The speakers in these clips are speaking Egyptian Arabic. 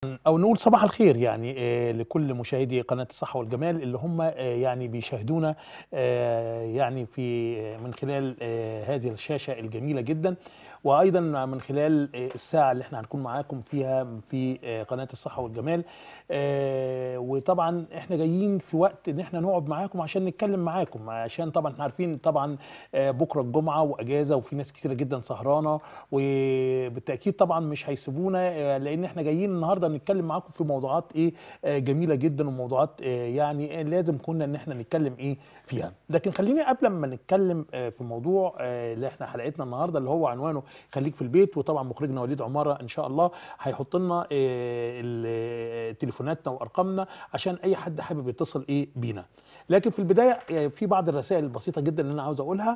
او نقول صباح الخير يعني آه، لكل مشاهدي قناه الصحه والجمال اللي هم آه، يعني بيشاهدونا آه، يعني في من خلال آه، هذه الشاشه الجميله جدا وايضا من خلال آه، الساعه اللي احنا هنكون معاكم فيها في آه، قناه الصحه والجمال آه، وطبعا احنا جايين في وقت ان احنا نقعد معاكم عشان نتكلم معاكم عشان طبعا احنا عارفين طبعا آه، بكره الجمعه واجازه وفي ناس كتيره جدا سهرانه وبالتاكيد طبعا مش هيسيبونا آه، لان احنا جايين النهارده نتكلم معاكم في موضوعات ايه آه، جميله جدا وموضوعات آه، يعني آه، لازم كنا ان احنا نتكلم ايه فيها لكن خليني قبل ما نتكلم آه، في موضوع آه، اللي احنا حلقتنا النهارده اللي هو عنوانه خليك في البيت وطبعا مخرجنا وليد عماره ان شاء الله هيحط لنا آه، ال- آه، تليفوناتنا وارقامنا عشان اي حد حابب يتصل ايه بينا لكن في البدايه آه، في بعض الرسائل البسيطه جدا اللي انا عاوز اقولها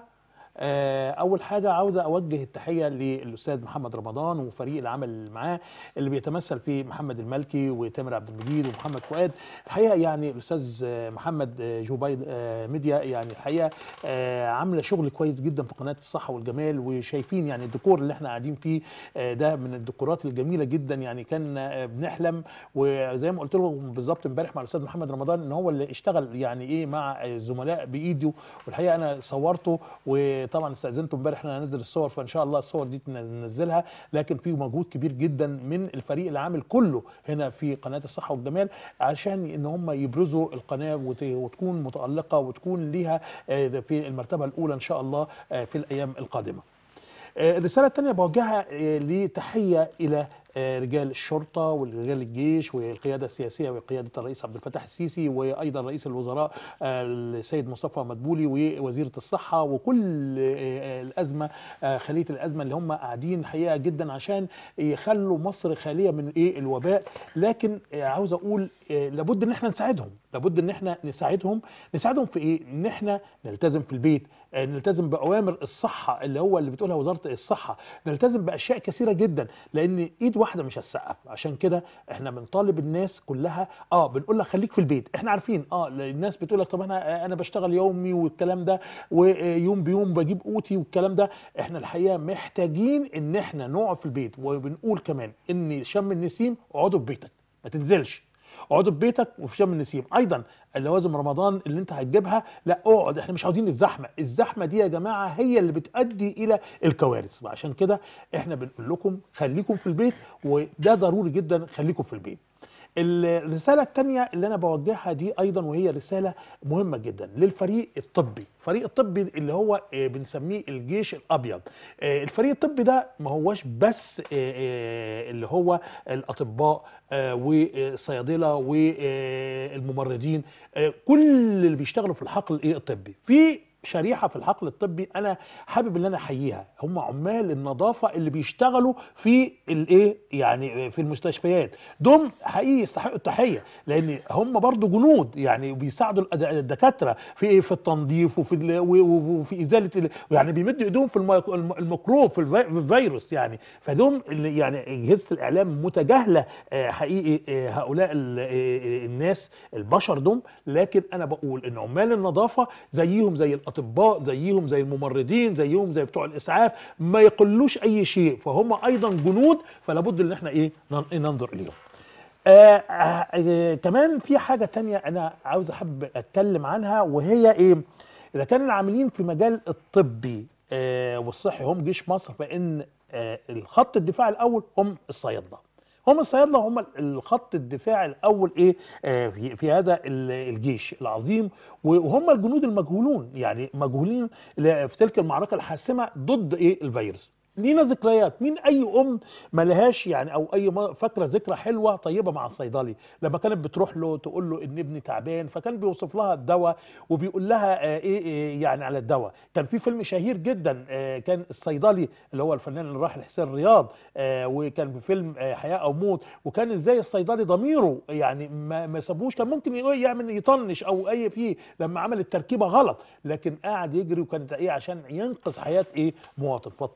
آه، اول حاجه عاوز اوجه التحيه للاستاذ محمد رمضان وفريق العمل اللي معاه اللي بيتمثل في محمد المالكي وتامر عبد المجيد ومحمد فؤاد الحقيقه يعني الاستاذ آه، محمد آه، جو بايد آه، ميديا يعني الحقيقه آه، عامله شغل كويس جدا في قناه الصحه والجمال وشايفين يعني الديكور اللي احنا قاعدين فيه آه، ده من الديكورات الجميله جدا يعني كان آه، بنحلم وزي ما قلت لهم بالظبط امبارح مع الاستاذ محمد رمضان ان هو اللي اشتغل يعني ايه مع الزملاء بايده والحقيقه انا صورته وطبعا استاذنته امبارح ان انا انزل الصور فان شاء الله الصور دي ننزلها لكن في مجهود كبير جدا من الفريق العامل كله هنا في قناه الصحه والجمال عشان ان هم يبرزوا القناه وت- وتكون متالقه وتكون ليها آه، في المرتبه الاولى ان شاء الله آه، في الايام القادمه. آه، الرسالة الثانية بوجهها آه، لتحية إلى آه، رجال الشرطة ورجال الجيش والقيادة السياسية وقيادة الرئيس عبد الفتاح السيسي وأيضا رئيس الوزراء آه، السيد مصطفى مدبولي ووزيرة الصحة وكل آه، الأزمة آه، خلية الأزمة اللي هم قاعدين حقيقة جدا عشان يخلوا مصر خالية من إيه الوباء لكن آه، عاوز أقول آه، لابد إن احنا نساعدهم لابد إن احنا نساعدهم نساعدهم في إيه إن احنا نلتزم في البيت آه، نلتزم بأوامر الصحة اللي هو اللي بتقولها وزارة الصحة نلتزم بأشياء كثيرة جدا لأن إيد واحدة مش هتسقف عشان كده احنا بنطالب الناس كلها اه بنقول لك خليك في البيت احنا عارفين اه الناس بتقول لك طب انا انا بشتغل يومي والكلام ده ويوم بيوم بجيب قوتي والكلام ده احنا الحقيقة محتاجين ان احنا نقعد في البيت وبنقول كمان ان شم النسيم اقعدوا في بيتك ما تنزلش اقعدوا في بيتك وفي شم النسيم ايضا اللوازم رمضان اللي انت هتجيبها لا اقعد احنا مش عاوزين الزحمه الزحمه دي يا جماعه هي اللي بتؤدي الى الكوارث وعشان كده احنا بنقول لكم خليكم في البيت وده ضروري جدا خليكم في البيت الرسالة الثانية اللي أنا بوجهها دي أيضا وهي رسالة مهمة جدا للفريق الطبي الفريق الطبي اللي هو آه، بنسميه الجيش الأبيض آه، الفريق الطبي ده ما هوش بس آه، آه، اللي هو الأطباء آه، والصيادلة والممرضين آه، كل اللي بيشتغلوا في الحقل الإيه الطبي في شريحه في الحقل الطبي انا حابب ان انا احييها هم عمال النظافه اللي بيشتغلوا في الايه يعني في المستشفيات دول حقيقي يستحقوا التحيه لان هم برضو جنود يعني بيساعدوا الأد- الدكاتره في إيه؟ في التنظيف وفي ال- و- و- وفي ازاله ال- يعني بيمدوا ايدهم في الميك- الم- الميكروب في الفي- في الفيروس يعني فدول اللي يعني اجهزه الاعلام متجاهله آه، حقيقي آه، هؤلاء ال- آه، الناس البشر دول لكن انا بقول ان عمال النظافه زيهم زي الاطباء زيهم زي الممرضين زيهم زي بتوع الاسعاف ما يقلوش اي شيء فهم ايضا جنود فلا بد ان احنا ايه نن- ننظر اليهم آه آه آه كمان في حاجة تانية أنا عاوز أحب أتكلم عنها وهي إيه؟ إذا كان العاملين في مجال الطبي آه والصحي هم جيش مصر فإن آه الخط الدفاع الأول هم الصيادلة هم الصيادله هم الخط الدفاع الاول ايه آه في, في هذا ال- الجيش العظيم وهم الجنود المجهولون يعني مجهولين ل- في تلك المعركه الحاسمه ضد ايه الفيروس لينا ذكريات مين اي ام ما لهاش يعني او اي م- فاكره ذكرى حلوه طيبه مع الصيدلي لما كانت بتروح له تقول له ان ابني تعبان فكان بيوصف لها الدواء وبيقول لها آه ايه, إيه يعني على الدواء كان في فيلم شهير جدا آه كان الصيدلي اللي هو الفنان الراحل حسين رياض آه وكان في فيلم آه حياه او موت وكان ازاي الصيدلي ضميره يعني ما, ما سابوش كان ممكن يقول- يعمل يطنش او اي فيه لما عمل التركيبه غلط لكن قاعد يجري وكانت ايه عشان ينقذ حياه ايه مواطن فالط-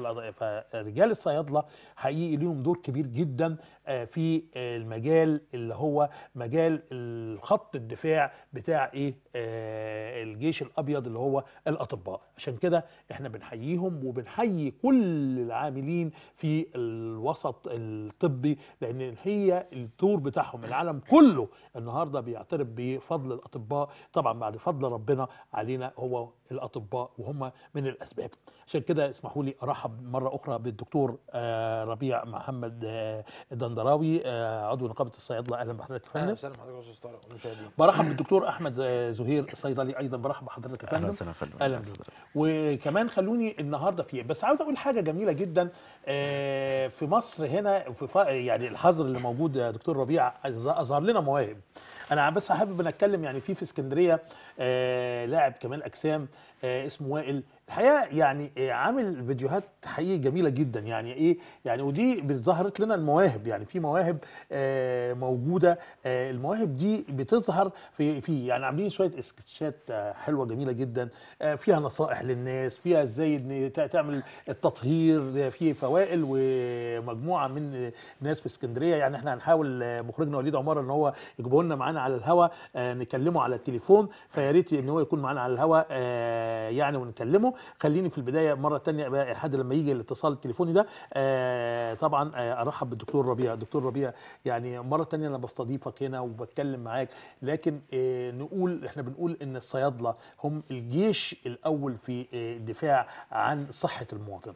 فالأض- فرجال الصيادله حقيقي ليهم دور كبير جدا آه، في آه، المجال اللي هو مجال الخط الدفاع بتاع ايه آه، الجيش الابيض اللي هو الاطباء عشان كده احنا بنحييهم وبنحيي كل العاملين في الوسط الطبي لان هي الدور بتاعهم العالم كله النهارده بيعترف بفضل الاطباء طبعا بعد فضل ربنا علينا هو الاطباء وهم من الاسباب عشان كده اسمحوا لي ارحب مره اخرى بالدكتور آه، ربيع محمد آه، الدندراوي آه، عضو نقابه الصيادله اهلا بحضرتك يا اهلا فندم وسهلا بحضرتك يا استاذ طارق والمشاهدين برحب بالدكتور احمد آه، زهير الصيدلي ايضا برحب بحضرتك يا اهلا فندم وسهلا يا فندم اهلا بيك وكمان خلوني النهارده في بس عاوز اقول حاجه جميله جدا آه، في مصر هنا في ف- يعني الحظر اللي موجود يا دكتور ربيع أظ- اظهر لنا مواهب انا بس حابب نتكلم يعني في في اسكندريه آه، لاعب كمال اجسام آه، اسمه وائل الحقيقه يعني آه، عامل فيديوهات حقيقي جميله جدا يعني ايه يعني ودي ظهرت لنا المواهب يعني في مواهب آه، موجوده آه، المواهب دي بتظهر في في يعني عاملين شويه اسكتشات آه، حلوه جميله جدا آه، فيها نصائح للناس فيها ازاي ان تع- تعمل التطهير في فوائل ومجموعه من ناس في اسكندريه يعني احنا هنحاول آه، مخرجنا وليد عمر ان هو يجيبه لنا معانا على الهوا آه، نكلمه على التليفون فيا ريت ان هو يكون معانا على الهوا آه، يعني ونكلمه خليني في البدايه مره تانية بقى حد لما يجي الاتصال التليفوني ده آه، طبعا آه، ارحب بالدكتور ربيع دكتور ربيع يعني مره تانية انا بستضيفك هنا وبتكلم معاك لكن آه، نقول احنا بنقول ان الصيادله هم الجيش الاول في آه، الدفاع عن صحه المواطن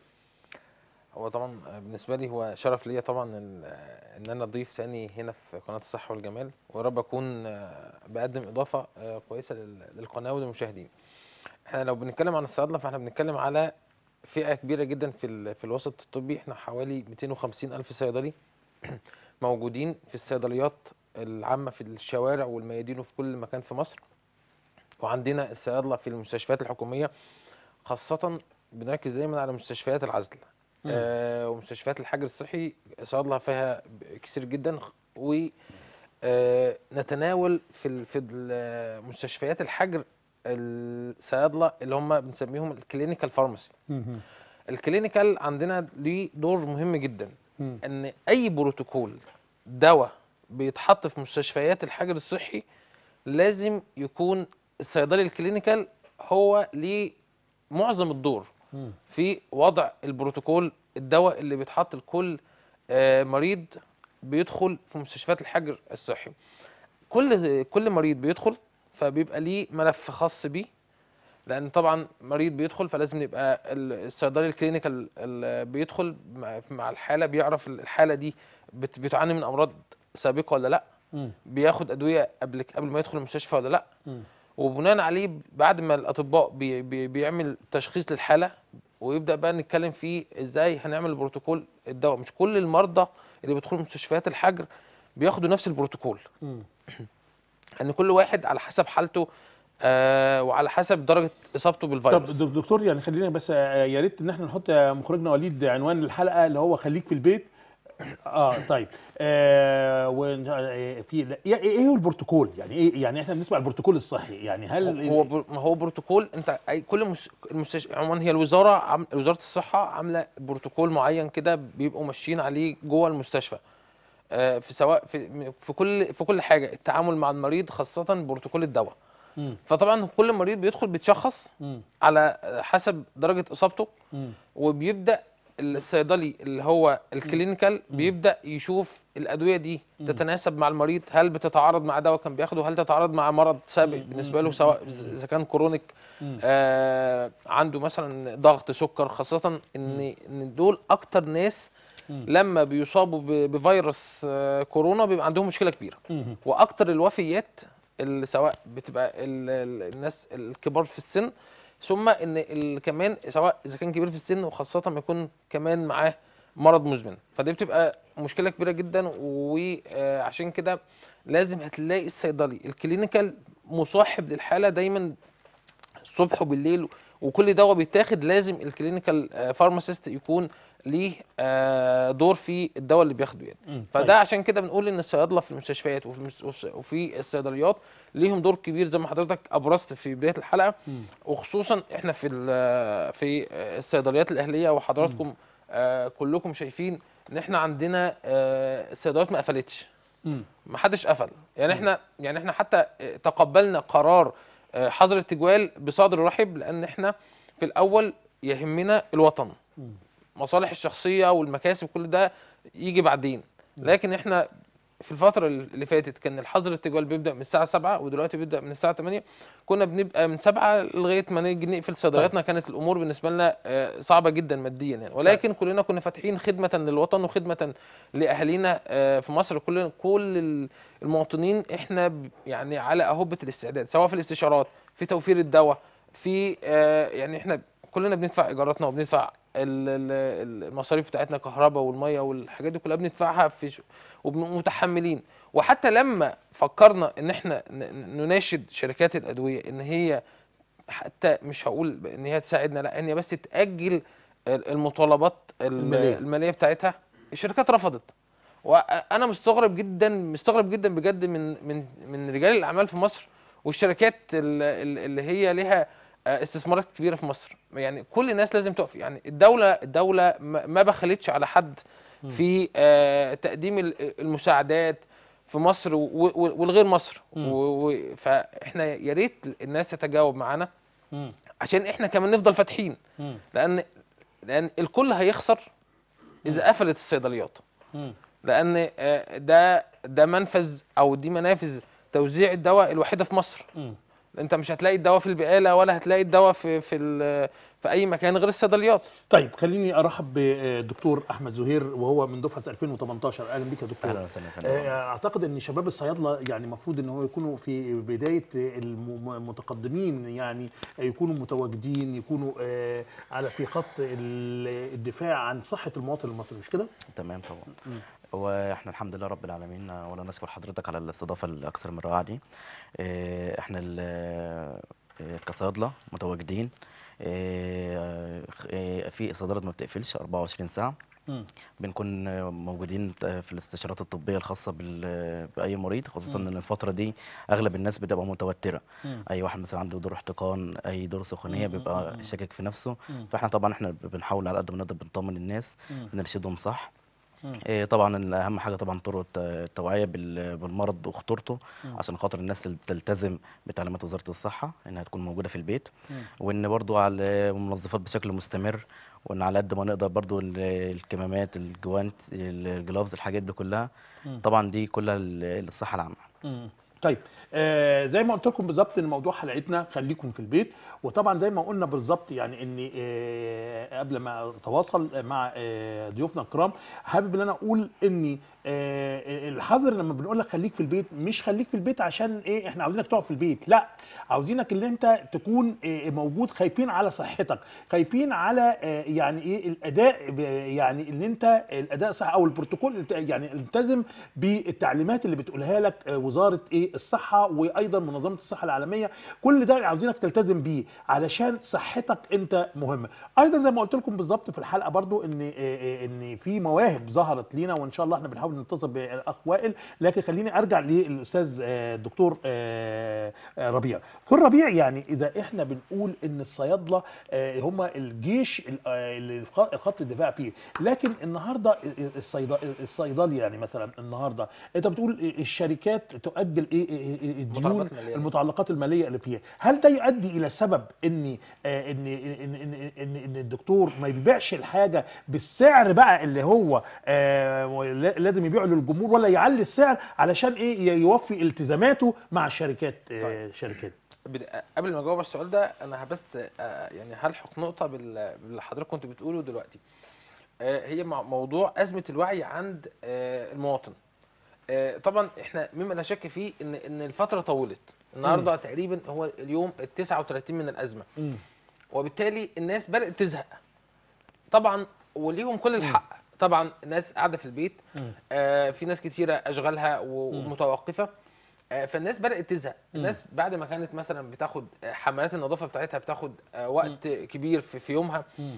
هو طبعا بالنسبه لي هو شرف ليا طبعا ان ان انا اضيف تاني هنا في قناه الصحه والجمال ويا رب اكون بقدم اضافه كويسه لل- للقناه وللمشاهدين احنا لو بنتكلم عن الصيادله فاحنا بنتكلم على فئه كبيره جدا في ال- في الوسط الطبي احنا حوالي 250 الف صيدلي موجودين في الصيدليات العامه في الشوارع والميادين وفي كل مكان في مصر وعندنا الصيادله في المستشفيات الحكوميه خاصه بنركز دايما على مستشفيات العزل آه ومستشفيات الحجر الصحي صيادله فيها ب- كتير جدا و آه نتناول في ال- في ال- مستشفيات الحجر الصيادله اللي هم بنسميهم الكلينيكال فارماسي الكلينيكال عندنا ليه دور مهم جدا مم. ان اي بروتوكول دواء بيتحط في مستشفيات الحجر الصحي لازم يكون الصيدلي الكلينيكال هو ليه معظم الدور مم. في وضع البروتوكول الدواء اللي بيتحط لكل آه، مريض بيدخل في مستشفيات الحجر الصحي كل كل مريض بيدخل فبيبقى ليه ملف خاص بيه لان طبعا مريض بيدخل فلازم يبقى ال- الصيدلي الكلينيكال ال- بيدخل مع- مع الحاله بيعرف الحاله دي بت- بتعاني من امراض سابقه ولا لا مم. بياخد ادويه قبل قبل ما يدخل المستشفى ولا لا مم. وبناء عليه بعد ما الاطباء بي بي بيعمل تشخيص للحاله ويبدا بقى نتكلم فيه ازاي هنعمل البروتوكول الدواء مش كل المرضى اللي بيدخلوا مستشفيات الحجر بياخدوا نفس البروتوكول مم. ان كل واحد على حسب حالته آه وعلى حسب درجه اصابته طب بالفيروس دك- دكتور يعني خلينا بس آه، يا ريت ان احنا نحط يا مخرجنا وليد عنوان الحلقه اللي هو خليك في البيت اه طيب آه ون- آه، في لا، ايه إيه هو البروتوكول يعني ايه يعني احنا بنسمع البروتوكول الصحي يعني هل هو بر- ما هو بروتوكول انت اي كل مس- المستشفى عموما هي الوزاره عم وزاره الصحه عامله بروتوكول معين كده بيبقوا ماشيين عليه جوه المستشفى آه، في سواء في في كل في كل حاجه التعامل مع المريض خاصه بروتوكول الدواء مم. فطبعا كل مريض بيدخل بيتشخص مم. على حسب درجه اصابته مم. وبيبدا الصيدلي اللي هو الكلينيكال بيبدا يشوف الادويه دي تتناسب مع المريض هل بتتعارض مع دواء كان بياخده هل تتعارض مع مرض سابق بالنسبه له سواء اذا كان كرونيك آه عنده مثلا ضغط سكر خاصه ان ان دول اكتر ناس لما بيصابوا ب- بفيروس آه كورونا بيبقى عندهم مشكله كبيره مم. واكتر الوفيات اللي سواء بتبقى ال- ال- الناس الكبار في السن ثم ان ال- كمان سواء اذا كان كبير في السن وخاصه ما يكون كمان معاه مرض مزمن فدي بتبقى مشكله كبيره جدا وعشان كده لازم هتلاقي الصيدلي الكلينيكال مصاحب للحاله دايما الصبح وبالليل وكل دواء بيتاخد لازم الكلينيكال فارماسيست يكون ليه آه، دور في الدواء اللي بياخده يعني مم. فده طيب. عشان كده بنقول ان الصيادله في المستشفيات وفي المست... وفي الصيدليات ليهم دور كبير زي ما حضرتك ابرزت في بدايه الحلقه وخصوصا احنا في ال- في الصيدليات الاهليه وحضراتكم آه كلكم شايفين ان احنا عندنا آه الصيدليات ما قفلتش مم. ما حدش قفل يعني احنا يعني احنا حتى آه، تقبلنا قرار آه، حظر التجوال بصدر رحب لان احنا في الاول يهمنا الوطن مم. مصالح الشخصيه والمكاسب كل ده يجي بعدين لكن احنا في الفترة اللي فاتت كان الحظر التجوال بيبدأ من الساعة 7 ودلوقتي بيبدأ من الساعة 8 كنا بنبقى من 7 لغاية ما نيجي نقفل صيدلياتنا كانت الأمور بالنسبة لنا آه، صعبة جدا ماديا يعني ولكن كلنا كنا فاتحين خدمة للوطن وخدمة لأهالينا آه، في مصر كل كل ال- المواطنين احنا ب- يعني على أهبة الاستعداد سواء في الاستشارات في توفير الدواء في آه، يعني احنا كلنا بندفع ايجاراتنا وبندفع ال- ال- المصاريف بتاعتنا كهرباء والميه والحاجات دي كلها بندفعها في ش- ومتحملين وحتى لما فكرنا ان احنا ن- ن- نناشد شركات الادويه ان هي حتى مش هقول ان هي تساعدنا لا ان هي بس تاجل ال- المطالبات ال- المالية. الماليه بتاعتها الشركات رفضت وانا مستغرب جدا مستغرب جدا بجد من من من رجال الاعمال في مصر والشركات ال- ال- اللي هي لها آه، استثمارات كبيره في مصر يعني كل الناس لازم تقف يعني الدوله الدوله ما ما بخلتش على حد في آه، تقديم ال- المساعدات في مصر و- و- والغير مصر مم. و- و- فاحنا يا ريت الناس تتجاوب معانا مم. عشان احنا كمان نفضل فاتحين مم. لان لان الكل هيخسر اذا قفلت الصيدليات مم. لان آه، ده ده منفذ او دي منافذ توزيع الدواء الوحيده في مصر مم. انت مش هتلاقي الدواء في البقاله ولا هتلاقي الدواء في في ال- في اي مكان غير الصيدليات طيب خليني ارحب بالدكتور احمد زهير وهو من دفعه 2018 اهلا بك يا دكتور اهلا وسهلا يا فندم. آه، اعتقد ان شباب الصيادله يعني المفروض ان هو يكونوا في بدايه المتقدمين يعني يكونوا متواجدين يكونوا آه، على في خط ال- الدفاع عن صحه المواطن المصري مش كده؟ تمام طبعا هو احنا الحمد لله رب العالمين ولا نشكر حضرتك على الاستضافه الاكثر من رائعه دي اه، احنا ال- اه، كصيادله متواجدين اه، اه، في صيدلات ما بتقفلش 24 ساعه مم. بنكون اه، موجودين اه، في الاستشارات الطبيه الخاصه بال- باي مريض خاصه ان الفتره دي اغلب الناس بتبقى متوتره مم. اي واحد مثلا عنده دور احتقان اي دور سخونيه مم، مم، بيبقى مم. شاكك في نفسه مم. فاحنا طبعا احنا بنحاول على قد ما نقدر بنطمن الناس مم. بنرشدهم صح مم. إيه طبعا اهم حاجه طبعا طرق الت- التوعيه بال- بالمرض وخطورته مم. عشان خاطر الناس تل- تلتزم بتعليمات وزاره الصحه انها تكون موجوده في البيت مم. وان برضو على المنظفات بشكل مستمر وان على قد ما نقدر برضو ال- الكمامات الجوانت الجلافز الحاجات دي كلها مم. طبعا دي كلها ل- للصحه العامه مم. طيب آه زي ما قلت لكم بالظبط ان موضوع حلقتنا خليكم في البيت وطبعا زي ما قلنا بالظبط يعني ان آه قبل ما اتواصل مع آه ضيوفنا الكرام حابب ان انا اقول ان آه الحذر لما بنقول لك خليك في البيت مش خليك في البيت عشان ايه احنا عاوزينك تقعد في البيت لا عاوزينك ان انت تكون آه موجود خايفين على صحتك خايفين على آه يعني ايه الاداء ب- يعني ان انت الاداء صح او البروتوكول يعني التزم بالتعليمات اللي بتقولها لك آه، وزاره ايه الصحه وايضا منظمه الصحه العالميه كل ده عاوزينك تلتزم بيه علشان صحتك انت مهمه ايضا زي ما قلت لكم بالظبط في الحلقه برضو ان آه، آه، ان في مواهب ظهرت لينا وان شاء الله احنا بنحاول نتصل بالاخ وائل لكن خليني ارجع للاستاذ آه، الدكتور آه، آه، ربيع دكتور ربيع يعني اذا احنا بنقول ان الصيادله آه، هم الجيش ال- آه، اللي في خ- خط الدفاع فيه لكن النهارده الصيد- الصيدلي يعني مثلا النهارده انت بتقول الشركات تؤجل ايه إيه- إيه الديون المتعلقات المالية. المتعلقات الماليه اللي فيها هل ده يؤدي الى سبب ان آه، ان ان ان ان, إن الدكتور ما يبيعش الحاجه بالسعر بقى اللي هو آه، ولا- لازم يبيعه للجمهور ولا يعلي السعر علشان ايه يوفي التزاماته مع الشركات آه، شركات بد- قبل ما اجاوب على السؤال ده انا بس آه، يعني هلحق نقطه بال- باللي حضرتك كنت بتقوله دلوقتي آه، هي مع- موضوع ازمه الوعي عند آه، المواطن آه، طبعا احنا مما لا شك فيه ان ان الفتره طولت النهارده تقريبا هو اليوم ال 39 من الازمه مم. وبالتالي الناس بدات تزهق طبعا وليهم كل الحق طبعا الناس قاعده في البيت مم. آه في ناس كتيره اشغالها و- ومتوقفه آه فالناس بدات تزهق الناس بعد ما كانت مثلا بتاخد آه، حملات النظافه بتاعتها بتاخد آه وقت كبير في, في يومها مم.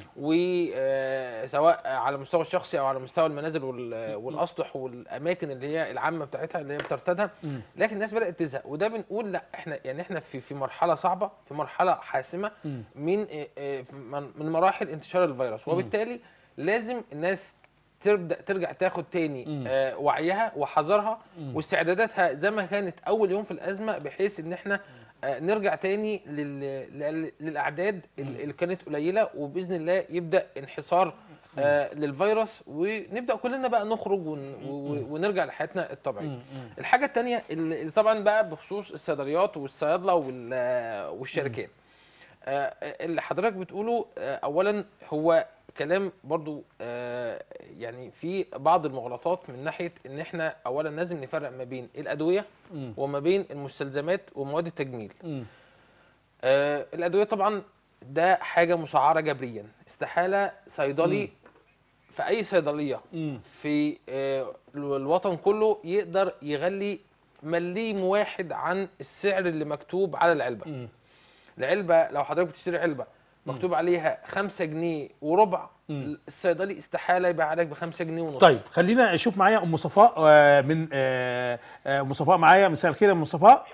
وسواء على المستوى الشخصي او على مستوى المنازل وال- والاسطح والاماكن اللي هي العامه بتاعتها اللي هي بترتادها مم. لكن الناس بدات تزهق وده بنقول لا احنا يعني احنا في في مرحله صعبه في مرحله حاسمه مم. من آه، آه، من من مراحل انتشار الفيروس وبالتالي لازم الناس تبدا ترجع تاخد تاني مم. آه وعيها وحذرها مم. واستعداداتها زي ما كانت اول يوم في الازمه بحيث ان احنا آه نرجع تاني لل... لل... للاعداد ال- اللي كانت قليله وباذن الله يبدا انحصار آه للفيروس ونبدا كلنا بقى نخرج ون... و... ونرجع لحياتنا الطبيعيه مم. مم. الحاجه الثانيه اللي اللي طبعا بقى بخصوص الصيدليات والصيادله وال- والشركات آه، اللي حضرتك بتقوله آه، اولا هو كلام برضو آه، يعني في بعض المغالطات من ناحيه ان احنا اولا لازم نفرق ما بين الادويه مم. وما بين المستلزمات ومواد التجميل مم. آه، الادويه طبعا ده حاجه مسعره جبريا استحاله صيدلي في اي صيدليه مم. في آه، الوطن كله يقدر يغلي مليم واحد عن السعر اللي مكتوب على العلبه مم. العلبه لو حضرتك بتشتري علبه مكتوب عليها 5 جنيه وربع مم. الصيدلي استحاله يبيع عليك ب 5 جنيه ونص طيب خلينا اشوف معايا ام صفاء آه، من آه، آه، ام صفاء معايا مساء الخير يا ام صفاء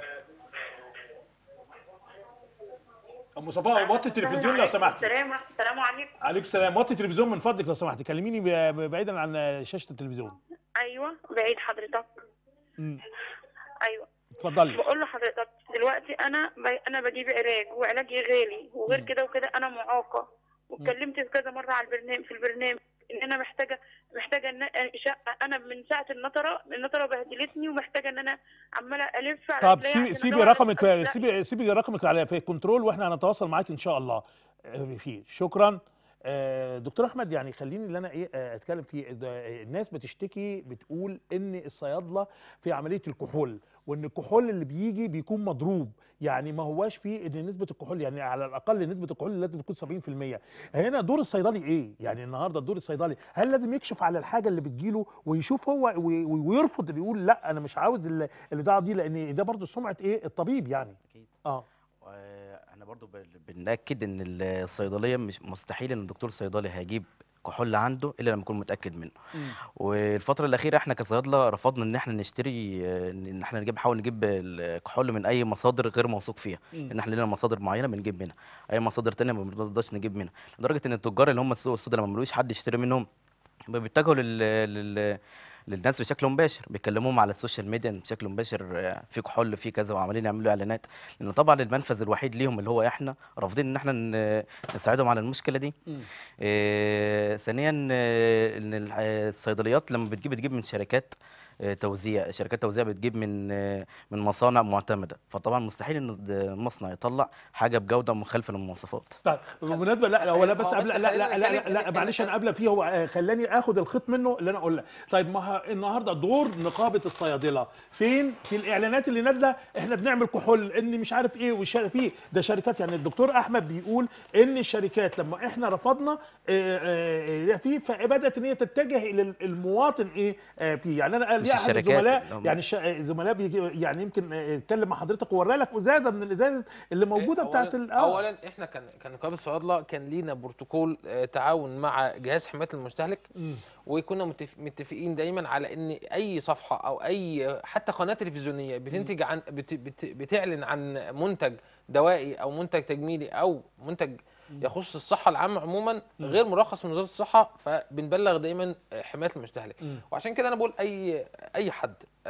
ام صفاء وطي التلفزيون لو سمحتي السلام السلام عليكم عليك السلام وطي التلفزيون من فضلك لو سمحتي كلميني ب- ب- بعيدا عن شاشه التلفزيون ايوه بعيد حضرتك مم. ايوه اتفضلي بقول لحضرتك دلوقتي انا ب... انا بجيب علاج وعلاجي غالي وغير مم. كده وكده انا معاقه واتكلمت في كذا مره على البرنامج في البرنامج ان انا محتاجه محتاجه ان شقه انا من ساعه النطره النطره بهدلتني ومحتاجه ان انا عماله الف على طب رجليا سيبي عشان سيبي أدور على رقمك شقة. سيبي سيبي رقمك على في كنترول واحنا هنتواصل معاك ان شاء الله آه، فيه شكرا آه، دكتور احمد يعني خليني اللي انا ايه آه، اتكلم فيه ده، آه، الناس بتشتكي بتقول ان الصيادله في عمليه الكحول وان الكحول اللي بيجي بيكون مضروب يعني ما هواش فيه ان نسبه الكحول يعني على الاقل نسبه الكحول لازم تكون 70% هنا دور الصيدلي ايه يعني النهارده دور الصيدلي هل لازم يكشف على الحاجه اللي بتجيله ويشوف هو وي- وي- ويرفض اللي يقول لا انا مش عاوز ال- البضاعه دي لان ده برضو سمعه ايه الطبيب يعني اكيد اه احنا برضو بن- بنأكد ان الصيدليه مش مستحيل ان الدكتور الصيدلي هيجيب كحول عنده الا لما يكون متاكد منه والفتره الاخيره احنا كصيادله رفضنا ان احنا نشتري آه، ان احنا نجيب نحاول نجيب الكحول من اي مصادر غير موثوق فيها مم. ان احنا لنا مصادر معينه بنجيب منها اي مصادر تانية ما بنرضاش نجيب منها لدرجه ان التجار اللي هم السوق السوداء لما ملوش حد يشتري منهم بيتجهوا لل... لل... للناس بشكل مباشر بيكلموهم على السوشيال ميديا بشكل مباشر آه، في كحول في كذا وعمالين يعملوا اعلانات لان طبعا المنفذ الوحيد ليهم اللي هو احنا رافضين ان احنا ن- نساعدهم على المشكله دي مم. آه، ثانيا آه، ان ال- آه، الصيدليات لما بتجيب بتجيب من شركات آه، توزيع شركات توزيع بتجيب من آه، من مصانع معتمده فطبعا مستحيل ان المصنع يطلع حاجه بجوده مخالفه للمواصفات طيب بالمناسبه لا هو لا هو بس بس قبل لا خلينا لا لا, نتكلم لا, لا إن- معلش إن- انا قبل فيه هو آه، خلاني اخد الخيط منه اللي انا اقول لك طيب ما ه- النهارده دور نقابه الصيادله فين في الاعلانات اللي نازله احنا بنعمل كحول ان مش عارف ايه والشركه فيه ده شركات يعني الدكتور احمد بيقول ان الشركات لما احنا رفضنا آه، آه، آه، في فبدات ان هي تتجه الى المواطن ايه آه، فيه يعني انا مش ليا احد الشركات، الزملاء هم- يعني الش- الزملاء بيجي يعني يمكن آه، اتكلم مع حضرتك وورى لك ازازه من الازاز اللي موجوده أولاً- بتاعت ال- آه. اولا احنا كان كان نقابه الصيادله كان لينا بروتوكول آه، تعاون مع جهاز حمايه المستهلك مم. وكنا متف- متفقين دايما على ان اي صفحه او اي حتى قناه تلفزيونيه بتنتج عن بت بت بتعلن عن منتج دوائي او منتج تجميلي او منتج يخص الصحه العامه عموما غير مرخص من وزاره الصحه فبنبلغ دايما آه، حمايه المستهلك مم. وعشان كده انا بقول اي اي حد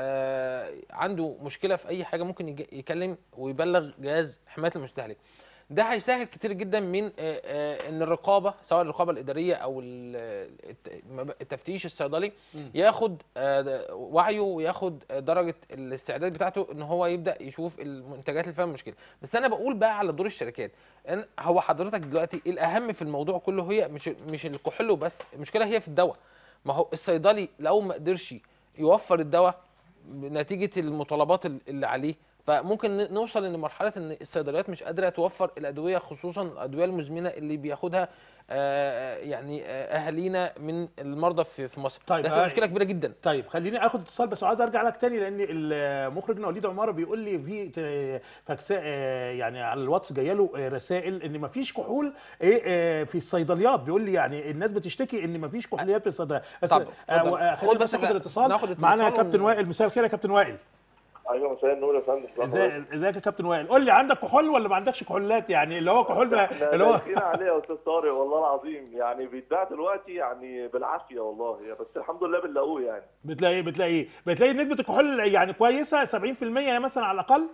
آه، عنده مشكله في اي حاجه ممكن يج- يكلم ويبلغ جهاز حمايه المستهلك ده هيسهل كتير جدا من آه، آه، ان الرقابه سواء الرقابه الاداريه او ال- الت- مب- التفتيش الصيدلي ياخد آه، د- وعيه وياخد آه، درجه الاستعداد بتاعته ان هو يبدا يشوف المنتجات اللي فيها مشكله بس انا بقول بقى على دور الشركات إن هو حضرتك دلوقتي الاهم في الموضوع كله هي مش مش الكحول وبس المشكله هي في الدواء ما هو الصيدلي لو ما قدرش يوفر الدواء نتيجه المطالبات ال- اللي عليه فممكن ن- نوصل لمرحله ان الصيدليات مش قادره توفر الادويه خصوصا الادويه المزمنه اللي بياخدها آه، يعني آه، اهالينا من المرضى في في مصر طيب، ده هتبقى آه، مشكله كبيره جدا طيب خليني اخد اتصال بس عايز ارجع لك تاني لان المخرج وليد عماره بيقول لي في ت- فاكساء آه، يعني على الواتس جايه له آه، رسائل ان مفيش كحول ايه آه، في الصيدليات بيقول لي يعني الناس بتشتكي ان مفيش كحوليات في الصيدليات بس طب، آه، اتفضل. و- آه، خد خلينا بس بس ناخد إحنا الاتصال ناخد معانا الاتصال كابتن ون- وائل مساء الخير يا كابتن وائل ايوه مساء النور يا فندم ازاي ازيك يا كابتن وائل قول لي عندك كحول ولا ما عندكش كحولات يعني اللي هو كحول ما- احنا اللي هو دايسين عليه يا استاذ طارق والله العظيم يعني بيتباع دلوقتي يعني بالعافيه والله بس الحمد لله بنلاقوه يعني بتلاقي بتلاقي بتلاقي نسبه الكحول يعني كويسه 70% مثلا على الاقل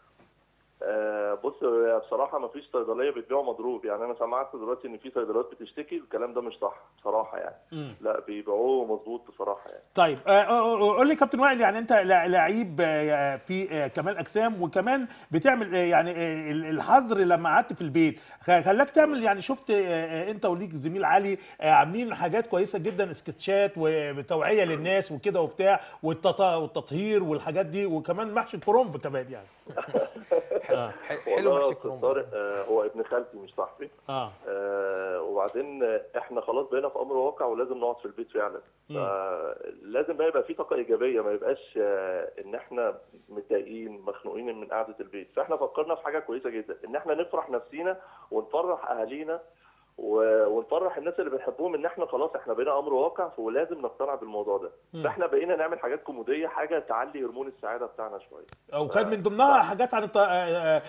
آه بص هي بصراحه ما فيش صيدليه بتبيعه مضروب يعني انا سمعت دلوقتي ان في صيدليات بتشتكي الكلام ده مش صح بصراحه يعني مم. لا بيبيعوه مظبوط بصراحه يعني طيب آه، آه، آه، قول لي كابتن وائل يعني انت لع- لعيب آه، في آه، كمال اجسام وكمان بتعمل آه، يعني آه، ال- الحظر لما قعدت في البيت خ- خلاك تعمل يعني شفت آه، آه، انت وليك زميل علي آه، عاملين حاجات كويسه جدا سكتشات وتوعيه للناس وكده وبتاع والتط- والتطهير والحاجات دي وكمان محشي الكرنب كمان يعني اه ح- حلو والله محشي يا أستاذ الكرنب طارق آه هو ابن خالتي مش صاحبي اه آه وبعدين آه، احنا خلاص بقينا في امر واقع ولازم نقعد في البيت فعلا فلازم بقى يبقى في طاقه ايجابيه ما يبقاش آه، ان احنا متضايقين مخنوقين من قعده البيت فاحنا فكرنا في حاجه كويسه جدا ان احنا نفرح نفسينا ونفرح اهالينا و- ونفرح الناس اللي بنحبهم ان احنا خلاص احنا بقينا امر واقع ولازم نقتنع بالموضوع ده مم. فاحنا بقينا نعمل حاجات كوميديه حاجه تعلي هرمون السعاده بتاعنا شويه او كان من ضمنها حاجات عن الت- آه، آه،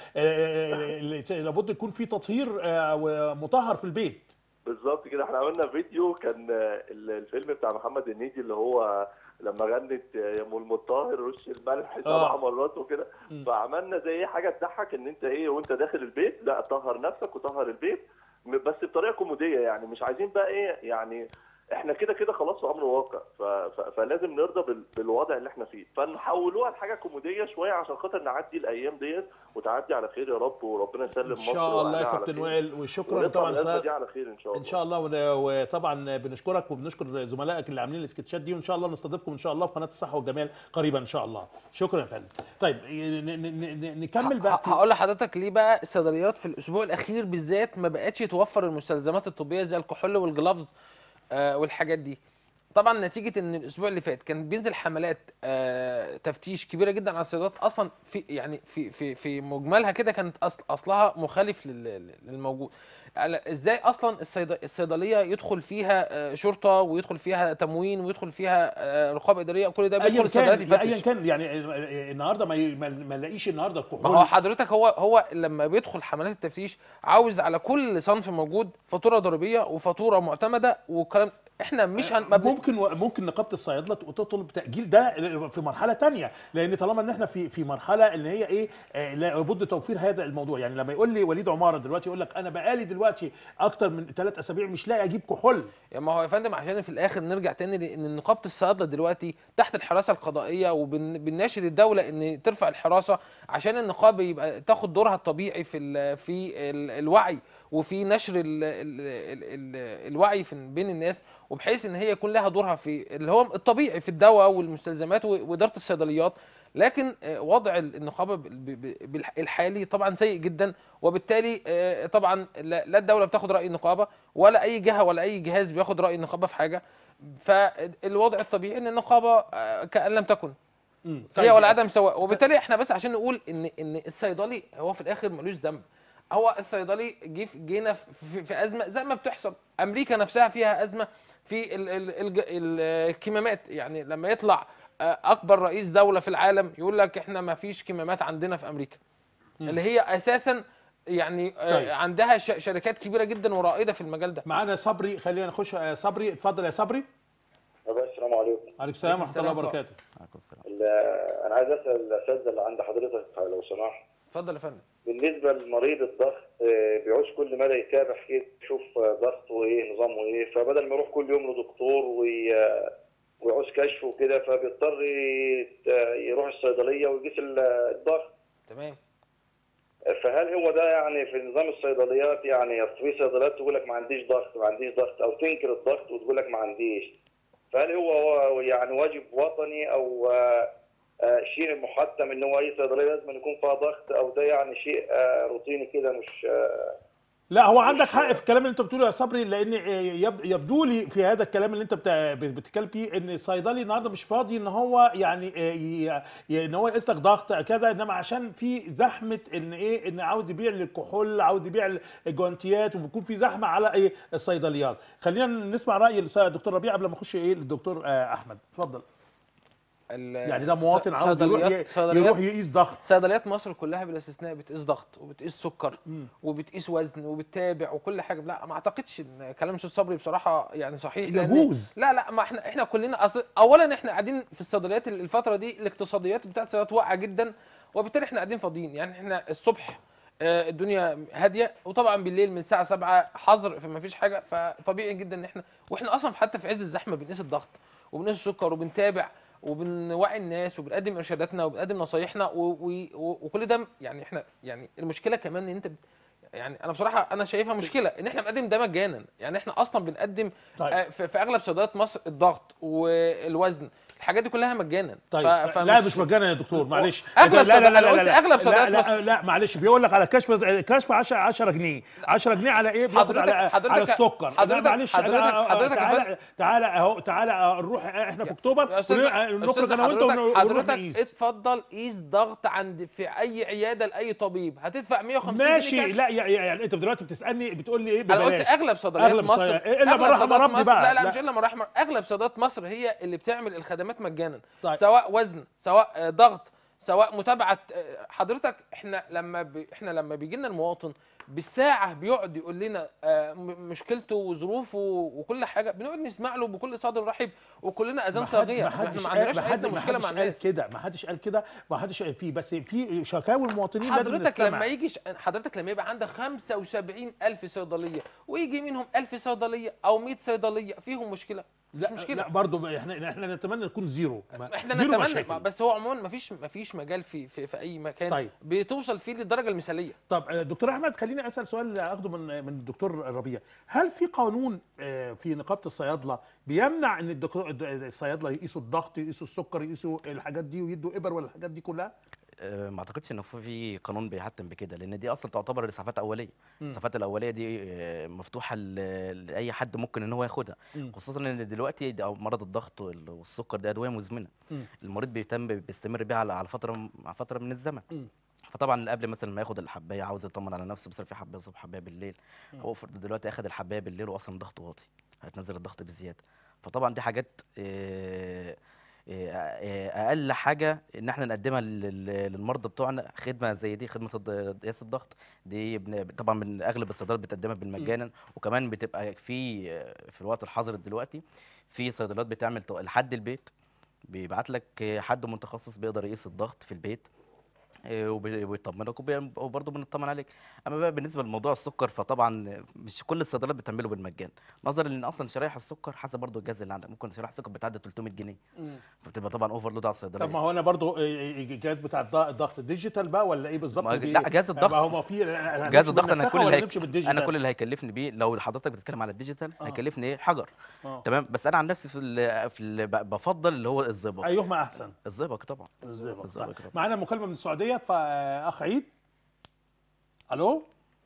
آه، اللي ت- لابد يكون في تطهير آه، ومطهر في البيت بالظبط كده احنا عملنا فيديو كان آه، ال- الفيلم بتاع محمد هنيدي اللي هو لما غنت آه، يا ام المطهر رش الملح سبع مرات وكده مم. فعملنا زي ايه حاجه تضحك ان انت ايه وانت داخل البيت لا طهر نفسك وطهر البيت م- بس بطريقه كوميديه يعني مش عايزين بقى ايه يعني احنا كده كده خلاص في امر واقع ف... ف... فلازم نرضى بال... بالوضع اللي احنا فيه فنحولوها لحاجه كوميديه شويه عشان خاطر نعدي الايام ديت وتعدي على خير يا رب وربنا يسلم ان مصر شاء الله يا وأهلها على كابتن خير. وائل وشكرا ونطلع طبعا من الازمه سعادة- دي على خير ان شاء الله ان شاء الله ون- وطبعا بنشكرك وبنشكر زملائك اللي عاملين السكتشات دي وان شاء الله نستضيفكم ان شاء الله في قناه الصحه والجمال قريبا ان شاء الله شكرا يا فندم طيب ن- ن- ن- ن- نكمل بقى ه- في- هقول لحضرتك ليه بقى الصيدليات في الاسبوع الاخير بالذات ما بقتش توفر المستلزمات الطبيه زي الكحول والجلافز آه والحاجات دي طبعا نتيجه ان الاسبوع اللي فات كان بينزل حملات آه تفتيش كبيره جدا على الصيدليات اصلا في يعني في في في مجملها كده كانت أصل اصلها مخالف لل- للموجود على- ازاي اصلا الصيد- الصيدليه يدخل فيها آه، شرطه ويدخل فيها تموين ويدخل فيها آه، رقابه اداريه كل ده بيدخل ايا الصيدليات كان لا، ايا يفتش كان يعني النهارده ما ي- ما ما نلاقيش النهارده ما هو الكحول حضرتك هو هو لما بيدخل حملات التفتيش عاوز على كل صنف موجود فاتوره ضريبيه وفاتوره معتمده وكلام احنا مش هن... ما بن- ممكن ممكن نقابه الصيادله تطلب تاجيل ده في مرحله تانية لان طالما ان احنا في في مرحله اللي هي ايه آه، لابد توفير هذا الموضوع يعني لما يقول لي وليد عماره دلوقتي يقول لك انا بقالي دلوقتي اكتر من ثلاث اسابيع مش لاقي اجيب كحول يعني ما هو يا فندم عشان في الاخر نرجع تاني لان نقابه الصيادله دلوقتي تحت الحراسه القضائيه وبنناشد الدوله ان ترفع الحراسه عشان النقابه يبقى تاخد دورها الطبيعي في ال في ال الوعي وفي نشر ال ال ال ال الوعي في بين الناس وبحيث ان هي يكون لها دورها في اللي هو الطبيعي في الدواء والمستلزمات و- واداره الصيدليات لكن آه، وضع النقابه ب- ب- ب- الحالي طبعا سيء جدا وبالتالي آه، طبعا لا لا الدوله بتاخد راي النقابه ولا اي جهه ولا اي جهاز بياخد راي النقابه في حاجه فالوضع الطبيعي ان النقابه آه، كان لم تكن مم. هي ولا عدم سواء وبالتالي احنا بس عشان نقول ان ان الصيدلي هو في الاخر ملوش ذنب هو الصيدلي جه في- جينا في, في, في ازمه زي ما بتحصل امريكا نفسها فيها ازمه في ال ال ال ال الكمامات يعني لما يطلع آه، اكبر رئيس دوله في العالم يقول لك احنا ما فيش كمامات عندنا في امريكا اللي هي اساسا يعني آه، طيب. عندها ش- شركات كبيره جدا ورائده في المجال ده معانا صبري خلينا نخش آه، صبري اتفضل يا صبري السلام عليكم عليكم السلام ورحمه الله السلام وبركاته عليكم السلام ال- انا عايز اسال الاساتذه اللي عند حضرتك لو سمحت اتفضل يا فندم بالنسبه لمريض الضغط آه، بيعوز كل مدى يتابع كده يشوف آه، ضغطه ايه نظامه ايه فبدل ما يروح كل يوم لدكتور وي- آه، ويعوز كشف وكده فبيضطر يت- آه، يروح الصيدليه ويقيس ال- الضغط تمام فهل هو ده يعني في نظام الصيدليات يعني أصل في صيدليات تقول لك ما عنديش ضغط ما عنديش ضغط او تنكر الضغط وتقول لك ما عنديش فهل هو هو يعني واجب وطني او آه، آه، شيء محتم ان هو اي صيدليه لازم يكون فيها ضغط او ده يعني شيء آه، روتيني كده مش آه، لا هو عندك حق في الكلام اللي انت بتقوله يا صبري لان يب- يبدو لي في هذا الكلام اللي انت بت- بتتكلم فيه ان الصيدلي النهارده مش فاضي ان هو يعني ي- ي- ان هو يقيس لك ضغط كذا انما عشان في زحمه ان ايه ان عاوز يبيع الكحول عاوز يبيع الجوانتيات وبيكون في زحمه على ايه الصيدليات خلينا نسمع راي الدكتور ربيع قبل ما اخش ايه للدكتور آه، احمد اتفضل ال- يعني ده مواطن ص- عاوز يروح صيدليات- ي- صيدليات يروح يقيس ضغط صيدليات مصر كلها بلا استثناء بتقيس ضغط وبتقيس سكر مم. وبتقيس وزن وبتتابع وكل حاجه لا ما اعتقدش ان كلام الاستاذ صبري بصراحه يعني صحيح لأن- يجوز. لا لا ما احنا احنا كلنا أصل اولا احنا قاعدين في الصيدليات الفتره دي الاقتصاديات بتاعت الصيدليات واقعه جدا وبالتالي احنا قاعدين فاضيين يعني احنا الصبح آه، الدنيا هاديه وطبعا بالليل من الساعه 7 حظر فما فيش حاجه فطبيعي جدا ان احنا واحنا اصلا حتى في عز الزحمه بنقيس الضغط وبنقيس السكر وبنتابع وبنوعي الناس وبنقدم ارشاداتنا وبنقدم نصايحنا و... و... و... وكل ده يعني احنا يعني المشكله كمان ان انت بت... يعني انا بصراحه انا شايفها مشكله ان احنا بنقدم ده مجانا يعني احنا اصلا بنقدم طيب. آه، في, في اغلب صيدليات مصر الضغط والوزن الحاجات دي كلها مجانا طيب ف- لا مش مجانا يا دكتور معلش أغلب لا لا صيدليات- لا أنا لا قلت لا أغلب لا صيدليات لا, مصر. لا, لا معلش بيقول لك على كشف كشف 10 10 جنيه 10 جنيه على ايه بياخد حضرتك- على حضرتك- على السكر لا، حضرتك- معلش حضرتك- أنا- حضرتك يا تعالى تعالى اهو تعالى نروح احنا في اكتوبر يا استاذ ون- نخرج انا وانت ون- حضرتك, ونروح حضرتك نقيس اتفضل قيس ضغط عند في اي عياده لاي طبيب هتدفع 150 جنيه ماشي كشف. لا يا- يا- يعني انت دلوقتي بتسالني بتقول لي ايه انا قلت ببلاش اغلب صيدليات أغلب مصر الصيدليات. إلا أغلب من رحم صيدليات ربي مصر بقى. لا لا, لا. مش الا من رحم اغلب صيدليات مصر هي اللي بتعمل الخدمات مجانا طيب. سواء وزن سواء آه، ضغط سواء متابعه آه، حضرتك احنا لما ب... احنا لما بيجي لنا المواطن بالساعه بيقعد يقول لنا آه، م- مشكلته وظروفه وكل حاجه بنقعد نسمع له بكل صدر رحب وكلنا اذان ما حد- صاغيه ما احنا حدش ما قال- عندناش ما اي حد- أدنى ما مشكله حدش مع قال الناس كده ما حدش قال كده ما حدش قال فيه بس في شكاوي المواطنين لازم حضرتك نستمع. لما يجي ش... حضرتك لما يبقى عندك 75 ألف صيدلية ويجي منهم 1000 صيدلية أو 100 صيدلية فيهم مشكلة مش لا مشكلة لا برضه احنا احنا نتمنى نكون زيرو ما- احنا زيرو نتمنى مشاكل. بس هو عموما مفيش مفيش مجال في في, في اي مكان طيب. بتوصل فيه للدرجه المثاليه طب آه، دكتور احمد خليني اسال سؤال اخده من من الدكتور ربيع هل في قانون آه، في نقابه الصيادله بيمنع ان الدكتور الصيادله يقيسوا الضغط يقيسوا السكر يقيسوا الحاجات دي ويدوا ابر ولا الحاجات دي كلها آه، ما اعتقدش ان في قانون بيحتم بكده لان دي اصلا تعتبر الاسعافات اوليه الاسعافات الاوليه دي آه، مفتوحه ل- لاي حد ممكن ان هو ياخدها مم. خصوصا ان دلوقتي ده مرض الضغط وال- والسكر ده ادويه مزمنه مم. المريض بيتم بيستمر بيها على على فتره مع فتره من الزمن مم. فطبعا قبل مثلا ما ياخد الحبايه عاوز يطمن على نفسه بس في حبايه الصبح حبايه بالليل هو فرض دلوقتي اخد الحبايه بالليل واصلا ضغطه واطي هتنزل الضغط بزياده فطبعا دي حاجات آه، آه، آه، اقل حاجه ان احنا نقدمها لل- للمرضى بتوعنا خدمه زي دي خدمه الض- قياس الضغط دي بن- طبعا من اغلب الصيدليات بتقدمها بالمجانا وكمان بتبقى في آه، في الوقت الحاظر دلوقتي في صيدليات بتعمل تو- لحد البيت بيبعت لك آه، حد متخصص بيقدر يقيس الضغط في البيت آه، وبي- وبيطمنك وبي- وبرضه بنطمن عليك اما بقى بالنسبه لموضوع السكر فطبعا مش كل الصيدليات بتعمله بالمجان نظرا لان اصلا شرايح السكر حسب برضه الجهاز اللي عندك ممكن شرايح السكر بتعدي 300 جنيه فبتبقى طبعا اوفر لود على الصيدليه طب ما هو انا برضو آه، آه، الجهاز بتاع الض- الضغط ديجيتال بقى ولا ايه بالظبط ما- بي- لا، جهاز الضغط- ما هو ما في جهاز الضغط انا كل اللي هيك... هيك انا كل اللي هيكلفني بيه لو حضرتك بتتكلم على الديجيتال آه. هيكلفني ايه حجر آه. تمام بس انا عن نفسي في ال... في ال... ب- بفضل اللي هو الزئبق ايهما احسن الزئبق طبعا الزئبق. الزئبق طيب. طبعا معانا مكالمه من السعوديه فاخ عيد الو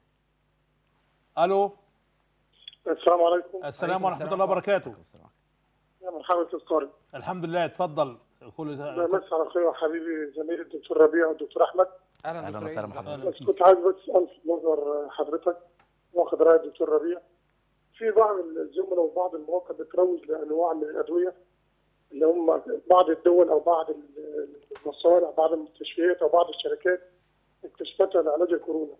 الو السلام عليكم السلام عليكم ورحمه السلام الله وبركاته يا مرحبا استاذ طارق الحمد لله اتفضل كل بمسي على خير حبيبي زميلي الدكتور ربيع والدكتور احمد اهلا أهلاً دكتور وسهلاً عيد. بحضرتك. بس كنت عايز بس الفت نظر حضرتك واخد راي الدكتور ربيع في بعض الزملاء وبعض المواقع بتروج لانواع من الادويه اللي هم بعض الدول او بعض المصانع بعض المستشفيات او بعض الشركات اكتشفتها لعلاج الكورونا.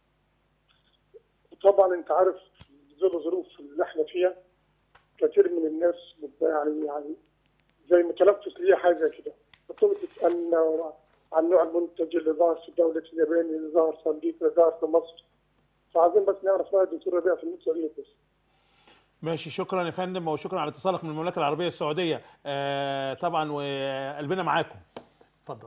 طبعا انت عارف في ظل الظروف اللي احنا فيها كثير من الناس بتبقى يعني يعني زي متلفظ ليها حاجه زي كده بتقعد تسالنا عن نوع المنتج اللي ظهر في دوله اليابان اللي ظهر في امريكا اللي ظهر في مصر فعايزين بس نعرف راي الدكتور ربيع في النقطه دي بس ماشي شكرا يا فندم وشكرا على اتصالك من المملكه العربيه السعوديه آه طبعا وقلبنا معاكم اتفضل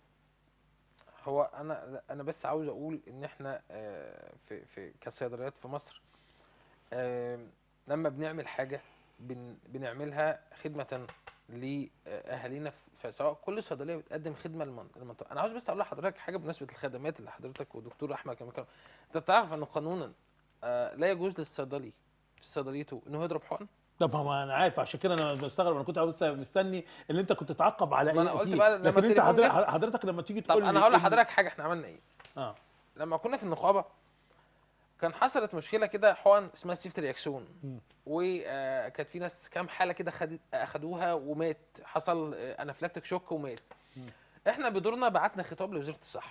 هو انا انا بس عاوز اقول ان احنا آه، في في كصيدليات في مصر آه، لما بنعمل حاجه بن بنعملها خدمه لاهالينا ف- فسواء كل صيدليه بتقدم خدمه للمن- للمنطقه انا عاوز بس اقول لحضرتك حاجه بمناسبه الخدمات اللي حضرتك ودكتور احمد كمان كانوا انت تعرف ان قانونا آه، لا يجوز للصيدلي في صيدليته انه يضرب حقن طب ما هو انا عارف عشان كده انا بستغرب انا كنت عاوز مستني ان انت كنت تعقب على ما ايه أنا قلت فيه. بقى لما لكن انت التليفون حضرتك, جه- حضرتك لما تيجي طب تقول انا لي هقول إن- لحضرتك حاجه احنا عملنا ايه اه لما كنا في النقابه كان حصلت مشكله كده حقن اسمها سيفت رياكسون مم. وكانت في ناس كام حاله كده خدت اخدوها ومات حصل آه، انافلاكتيك شوك ومات احنا بدورنا بعتنا خطاب لوزاره الصحه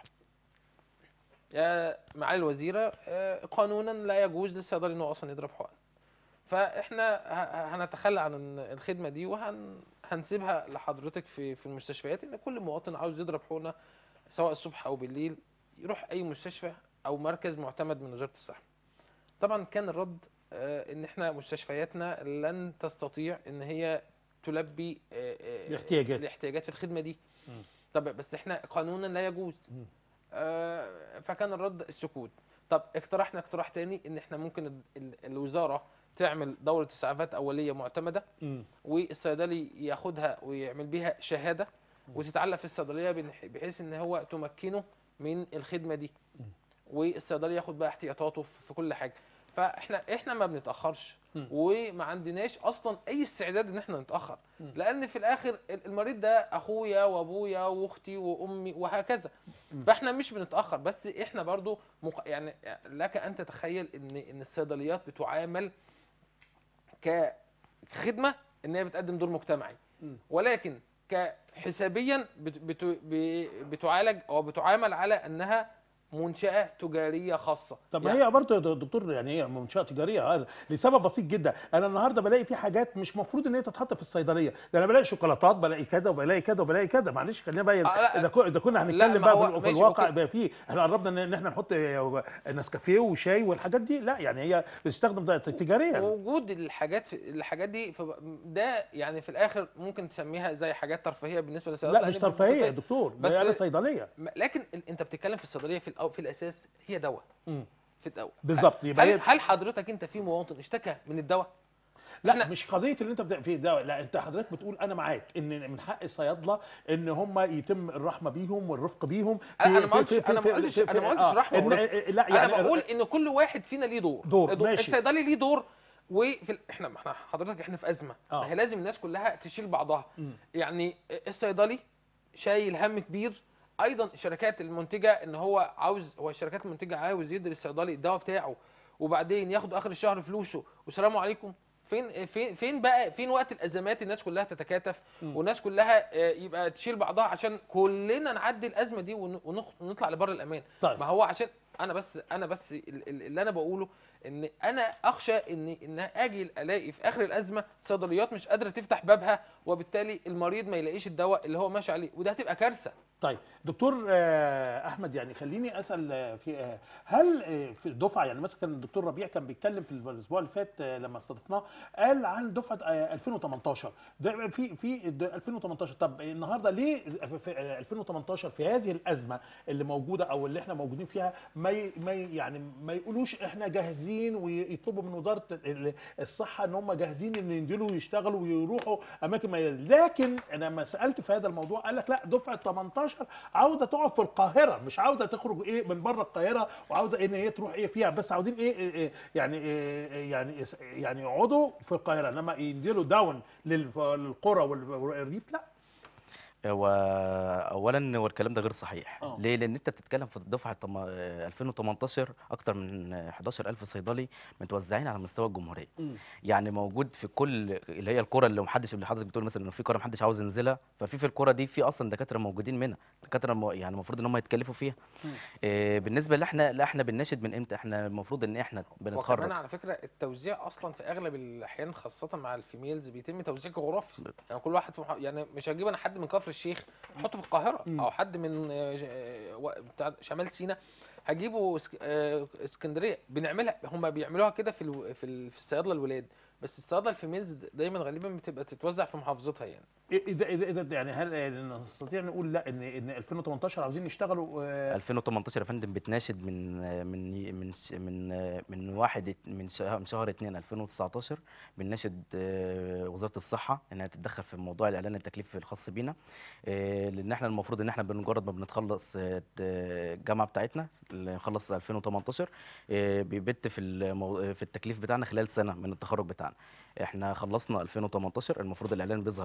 يا معالي الوزيره آه، قانونا لا يجوز للصيدلي انه اصلا يضرب حقن فاحنا ه- هنتخلى عن الخدمه دي وهنسيبها لحضرتك في في المستشفيات ان كل مواطن عاوز يضرب حقنه سواء الصبح او بالليل يروح اي مستشفى او مركز معتمد من وزاره الصحه. طبعا كان الرد آه، ان احنا مستشفياتنا لن تستطيع ان هي تلبي آه، آه، الاحتياجات. الاحتياجات في الخدمه دي. مم. طب بس احنا قانونا لا يجوز. مم. آه، فكان الرد السكوت. طب اقترحنا اقتراح تاني ان احنا ممكن ال- ال- الوزاره تعمل دوره اسعافات اوليه معتمده مم. والصيدلي ياخدها ويعمل بيها شهاده وتتعلق في الصيدليه بنح- بحيث ان هو تمكنه من الخدمه دي والصيدلي ياخد بقى احتياطاته في في كل حاجه فاحنا احنا ما بنتاخرش مم. وما عندناش اصلا اي استعداد ان احنا نتاخر لان في الاخر ال- المريض ده اخويا وابويا واختي وامي وهكذا فاحنا مش بنتاخر بس احنا برضو مق... يعني لك ان تتخيل ان ان الصيدليات بتعامل كخدمه ان هي بتقدم دور مجتمعي مم. ولكن كحسابيا بت بت ب- بتعالج او بتعامل على انها منشاه تجاريه خاصه طب ما يعني هي برضه يا دكتور يعني هي منشاه تجاريه آه، لسبب بسيط جدا انا النهارده بلاقي في حاجات مش مفروض ان هي تتحط في الصيدليه ده انا بلاقي شوكولاتات بلاقي كذا وبلاقي كذا وبلاقي كذا معلش خلينا بقى آه، لا. اذا كو- اذا كنا لا، هنتكلم ما بقى هو في- في ماشي، الواقع أوكي. بقى فيه احنا قربنا ان- ان احنا نحط نسكافيه وشاي والحاجات دي لا يعني هي بتستخدم ده تجاريا وجود الحاجات في الحاجات دي في ده يعني في الاخر ممكن تسميها زي حاجات ترفيهيه بالنسبه للصيدله لا مش لأن ترفيهيه يا بت- دكتور بس- ده انا صيدليه م- لكن ال- انت بتتكلم في الصيدليه في الأو في الاساس هي دواء مم. في الدواء بالظبط، يبقى هل, هي- هل حضرتك انت في مواطن اشتكى من الدواء لا إحنا- مش قضيه اللي انت بت... في ده لا انت حضرتك بتقول انا معاك ان من حق الصيادله ان هم يتم الرحمه بيهم والرفق بيهم أنا- أنا ما قلتش- أنا ما قلتش- أنا ما قلتش رحمة إن- ورفق. لا يعني انا بقول ان كل واحد فينا ليه دور دور، دور ماشي. الصيدلي ليه دور وفي ال... احنا احنا حضرتك احنا في ازمه آه. ما هي لازم الناس كلها تشيل بعضها مم. يعني الصيدلي شايل هم كبير ايضا الشركات المنتجه ان هو عاوز هو الشركات المنتجه عاوز يدي للصيدلي الدواء بتاعه وبعدين ياخد اخر الشهر فلوسه والسلام عليكم فين فين فين بقى فين وقت الازمات الناس كلها تتكاتف والناس كلها آه، يبقى تشيل بعضها عشان كلنا نعدي الازمه دي ون- ونخ- ونطلع لبر الامان طيب. ما هو عشان انا بس انا بس ال- ال- اللي انا بقوله ان انا اخشى ان ان اجي الاقي في اخر الازمه صيدليات مش قادره تفتح بابها وبالتالي المريض ما يلاقيش الدواء اللي هو ماشي عليه وده هتبقى كارثه طيب دكتور آه، احمد يعني خليني اسال آه، في آه، هل آه، في الدفعه يعني مثلا كان الدكتور ربيع كان بيتكلم في الاسبوع اللي فات آه، لما استضفناه قال عن دفعه آه، 2018 ده في في د- 2018 طب النهارده ليه في آه، 2018 في هذه الازمه اللي موجوده او اللي احنا موجودين فيها ما ي- ما ي- يعني ما يقولوش احنا جاهزين ويطلبوا من وزاره ال- الصحه ان هم جاهزين ان ينزلوا ويشتغلوا ويروحوا اماكن ما لكن انا لما سالت في هذا الموضوع قال لك لا دفعه 18 عاوده تقعد في القاهره مش عاوده تخرج ايه من بره القاهره وعاوده ان هي تروح ايه فيها بس عاوزين ايه, إيه, إيه يعني إيه يعني يعني يقعدوا في القاهره انما ينزلوا داون للف- للقرى وال- والريف لا هو اولا هو الكلام ده غير صحيح آه. ليه لان انت بتتكلم في دفعه تم- آه، 2018 اكتر من 11000 صيدلي متوزعين على مستوى الجمهوريه مم. يعني موجود في كل اللي هي القرى اللي محدش اللي حضرتك بتقول مثلا انه في قرى محدش عاوز ينزلها ففي في القرى دي في اصلا دكاتره موجودين منها دكاتره مو- يعني المفروض ان هم يتكلفوا فيها مم. آه بالنسبه لاحنا لا احنا بنناشد من امتى احنا المفروض ان احنا بنتخرج وكمان على فكره التوزيع اصلا في اغلب الاحيان خاصه مع الفيميلز بيتم توزيع جغرافي يعني كل واحد في مح... يعني مش هجيب انا حد من كفر الشيخ احطه في القاهره مم. او حد من آه، ج- آه، و- بتاع شمال سيناء هجيبه اسك... آه، اسكندريه بنعملها هم بيعملوها كده في الو... في, ال... في الصيادله الولاد بس الصيادله الفيميلز دايما غالبا بتبقى تتوزع في محافظتها يعني اذا اذا اذا يعني هل نستطيع نقول لا ان ان 2018 عاوزين يشتغلوا آه، 2018 يا فندم بتناشد من من من ش- من من واحد ات- من شهر من شهر 2 2019 بنناشد آه، وزاره الصحه انها تتدخل في موضوع الاعلان التكليفي الخاص بينا آه، لان احنا المفروض ان احنا بمجرد ما بنخلص آه، الجامعه بتاعتنا اللي نخلص 2018 آه، بيبت في المو... في التكليف بتاعنا خلال سنه من التخرج بتاعنا احنا خلصنا 2018 المفروض الاعلان بيظهر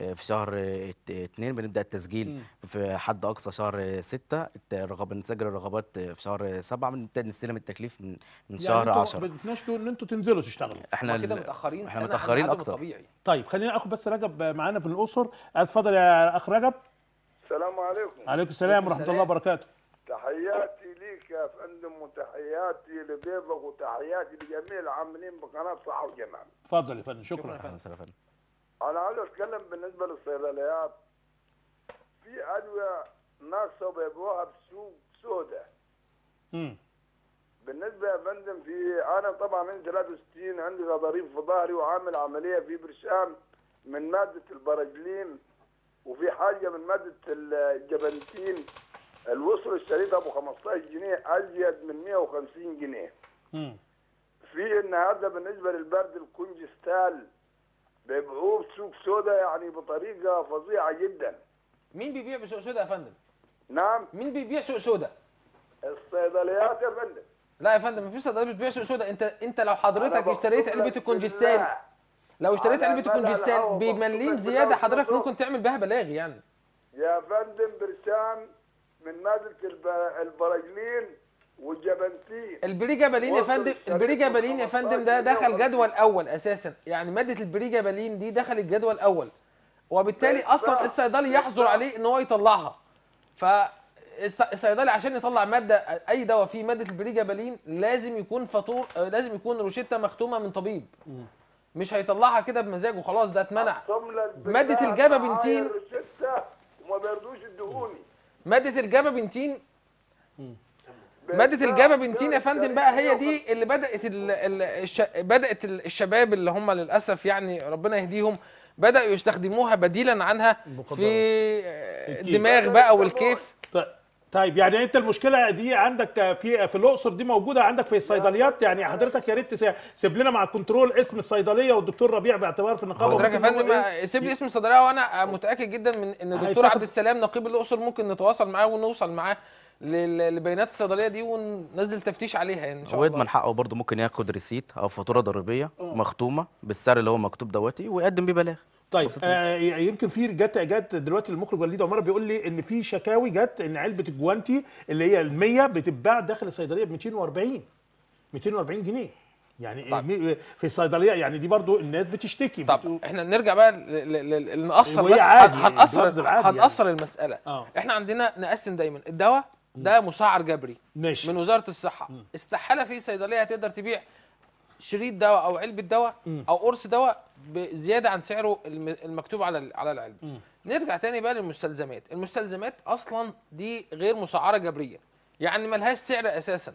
آه، في شهر آه، ات- اتنين بنبدا التسجيل في حد اقصى شهر آه، ستة الت- الرغب بنسجل الرغبات آه، في شهر آه، سبعة بنبدا نستلم التكليف من من شهر يعني عشرة انتوا بتناشدوا ان انتوا تنزلوا تشتغلوا احنا كده ال- متاخرين احنا سنة عن متاخرين العدد اكتر الطبيعي طيب خلينا اخد بس رجب معانا من الاقصر اتفضل يا اخ رجب السلام عليكم عليكم السلام ورحمه الله وبركاته تحياتي ليك يا فندم وتحياتي لضيفك وتحياتي لجميع العاملين بقناه صحه وجمال اتفضل يا فندم شكرا شكرا يا أهلاً فندم وسهلاً يا فندم. انا عايز اتكلم بالنسبه للصيدليات في ادويه ناقصه بيبيعوها بسوق سوداء امم بالنسبه يا فندم في انا طبعا من 63 عندي غضاريف في ظهري وعامل عمليه في برشام من ماده البرجلين وفي حاجه من ماده الجبنتين الوصل اشتريتها ب 15 جنيه ازيد من 150 جنيه امم في النهارده بالنسبه للبرد الكونجستال بيبيعوه بسوق سودا يعني بطريقه فظيعه جدا مين بيبيع بسوق سودا يا فندم نعم مين بيبيع سوق سودا الصيدليات يا فندم لا يا فندم مفيش صيدليات بتبيع سوق سودا انت انت لو حضرتك أنا اشتريت بقسم علبه لك الكونجستال بالله. لو اشتريت على علبه مدى الكونجستال الهوا بمليم بقسم زياده بالله حضرتك والله. ممكن تعمل بها بلاغ يعني يا فندم برشام من ماده الب- البرجلين والجبنتين البريجا بالين يا وصل فندم الشريط البريجا ب بالين يا فندم 15 ده دخل جنيه جدول اول اساسا يعني ماده البريجا بالين دي دخل الجدول الاول وبالتالي بالظبط. اصلا الصيدلي يحظر عليه ان هو يطلعها فالصيدلي عشان يطلع ماده اي دواء فيه ماده البريجا بالين لازم يكون فاتور آه، لازم يكون روشته مختومه من طبيب مش هيطلعها كده بمزاجه وخلاص ده اتمنع أقسم لك مادة بالله الجبابنتين- معايا الروشتة وما بيرضوش يدهوني ماده الجابابنتين ماده الجابابنتين يا فندم بقى هي دي اللي بدات ال ال الش بدات ال- الشباب اللي هم للاسف يعني ربنا يهديهم بداوا يستخدموها بديلا عنها في آه، الدماغ بقى والكيف ط- طيب يعني انت المشكله دي عندك في في الاقصر دي موجوده عندك في الصيدليات يعني حضرتك يا ريت تس- سيب لنا مع الكنترول اسم الصيدليه والدكتور ربيع باعتبار في النقابه حضرتك يا ممكن هو فندم إيه؟ سيب لي اسم الصيدليه وانا متاكد جدا من ان الدكتور هيتاخد- عبد السلام نقيب الاقصر ممكن نتواصل معاه ونوصل معاه لل- لبيانات الصيدليه دي وننزل تفتيش عليها يعني ان شاء الله ويضمن حقه برضه ممكن ياخد ريسيت او فاتوره ضريبيه مختومه بالسعر اللي هو مكتوب دوتي ويقدم بيه بلاغ طيب بسيط آه يمكن في جت جت دلوقتي المخرج وليد عمر بيقول لي ان في شكاوي جت ان علبه الجوانتي اللي هي ال 100 بتتباع داخل الصيدليه ب 240 240 جنيه يعني طيب. مي- في الصيدليه يعني دي برضو الناس بتشتكي طب بتقول- احنا نرجع بقى ل- ل- ل- نقصر وهي بس عادي، هن- هنقصر اللفظ العادي يعني. هنقصر المساله اه احنا عندنا نقسم دايما الدواء ده مسعر جبري ماشي من وزاره الصحه استحاله في صيدليه هتقدر تبيع شريط دواء او علبه دواء او قرص دواء بزياده عن سعره الم- المكتوب على ال- على العلبه نرجع تاني بقى للمستلزمات المستلزمات اصلا دي غير مسعره جبريا يعني ملهاش سعر اساسا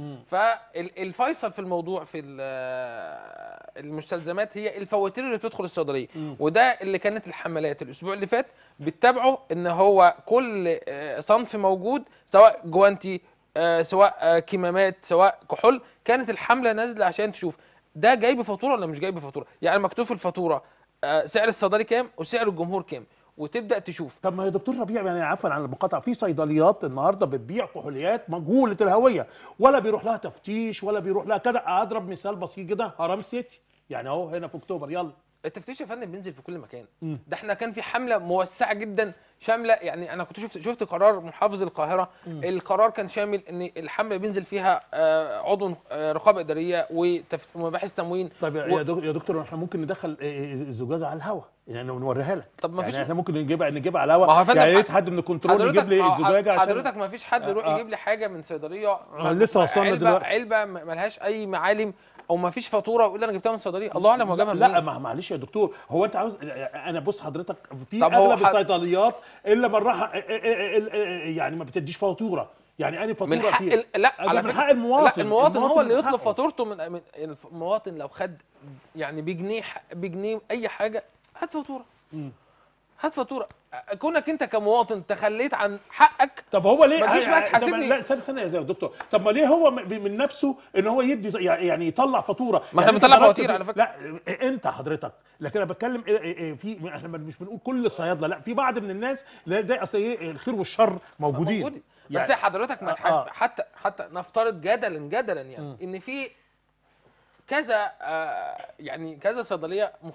فالفيصل في الموضوع في ال- المستلزمات هي الفواتير اللي بتدخل الصيدليه وده اللي كانت الحملات الاسبوع اللي فات بتتابعه ان هو كل آه، صنف موجود سواء جوانتي آه، سواء آه، كمامات سواء كحول كانت الحمله نازله عشان تشوف ده جاي بفاتوره ولا مش جاي بفاتوره يعني مكتوب في الفاتوره آه، سعر الصيدلي كام وسعر الجمهور كام وتبدا تشوف طب ما يا دكتور ربيع يعني عفوا عن المقاطعه في صيدليات النهارده بتبيع كحوليات مجهوله الهويه ولا بيروح لها تفتيش ولا بيروح لها كده اضرب مثال بسيط جدا هرم سيتي يعني اهو هنا في اكتوبر يلا التفتيش يا فندم بينزل في كل مكان ده احنا كان في حمله موسعه جدا شامله يعني انا كنت شفت شفت قرار محافظ القاهره القرار كان شامل ان الحمله بينزل فيها آه، عضو آه، رقابه اداريه وتف- ومباحث تموين طب و- يا دك- يا دكتور احنا ممكن ندخل إيه، الزجاجه على الهواء يعني نوريها لك طب ما يعني فيش- احنا ممكن نجيبها نجيبها على ما هو يا الهواء فندم يعني يا ريت ح- حد من الكنترول يجيب حضرتك لي آه، الزجاجه عشان حضرتك ما فيش حد يروح آه. يجيب لي حاجه من صيدليه آه، لسه وصلنا علبه دلوقتي. علبه ما ملهاش اي معالم او ما فيش فاتوره ويقول لي انا جبتها من صيدليه الله اعلم هو جابها لا منين ما معلش يا دكتور هو انت عاوز انا بص حضرتك في طب هو اغلب حد- الصيدليات الا من راح يعني ما بتديش فاتوره يعني انا فاتوره من حق فيها ال... لا ده على من فكره حق المواطن لا المواطن هو اللي من يطلب حقه. فاتورته من من المواطن لو خد يعني بجنيه بجنيه اي حاجه هات فاتوره هات فاتوره كونك انت كمواطن تخليت عن حقك طب هو ليه ما تجيش بقى طب تحاسبني. لا استنى استنى يا دكتور طب ما ليه هو م- من نفسه ان هو يدي يعني يطلع فاتوره ما احنا يعني بنطلع أنت ضربت فواتير في- على فكرة. لا انت حضرتك لكن انا بتكلم إيه- إيه- إيه في احنا مش بنقول كل الصيادله لا في بعض من الناس لا ده اصل ايه الخير والشر موجودين موجود بس حضرتك ما آه، تحاسب آه. حتى حتى نفترض جدلا جدلا يعني ان في كذا آه يعني كذا صيدليه مخالفه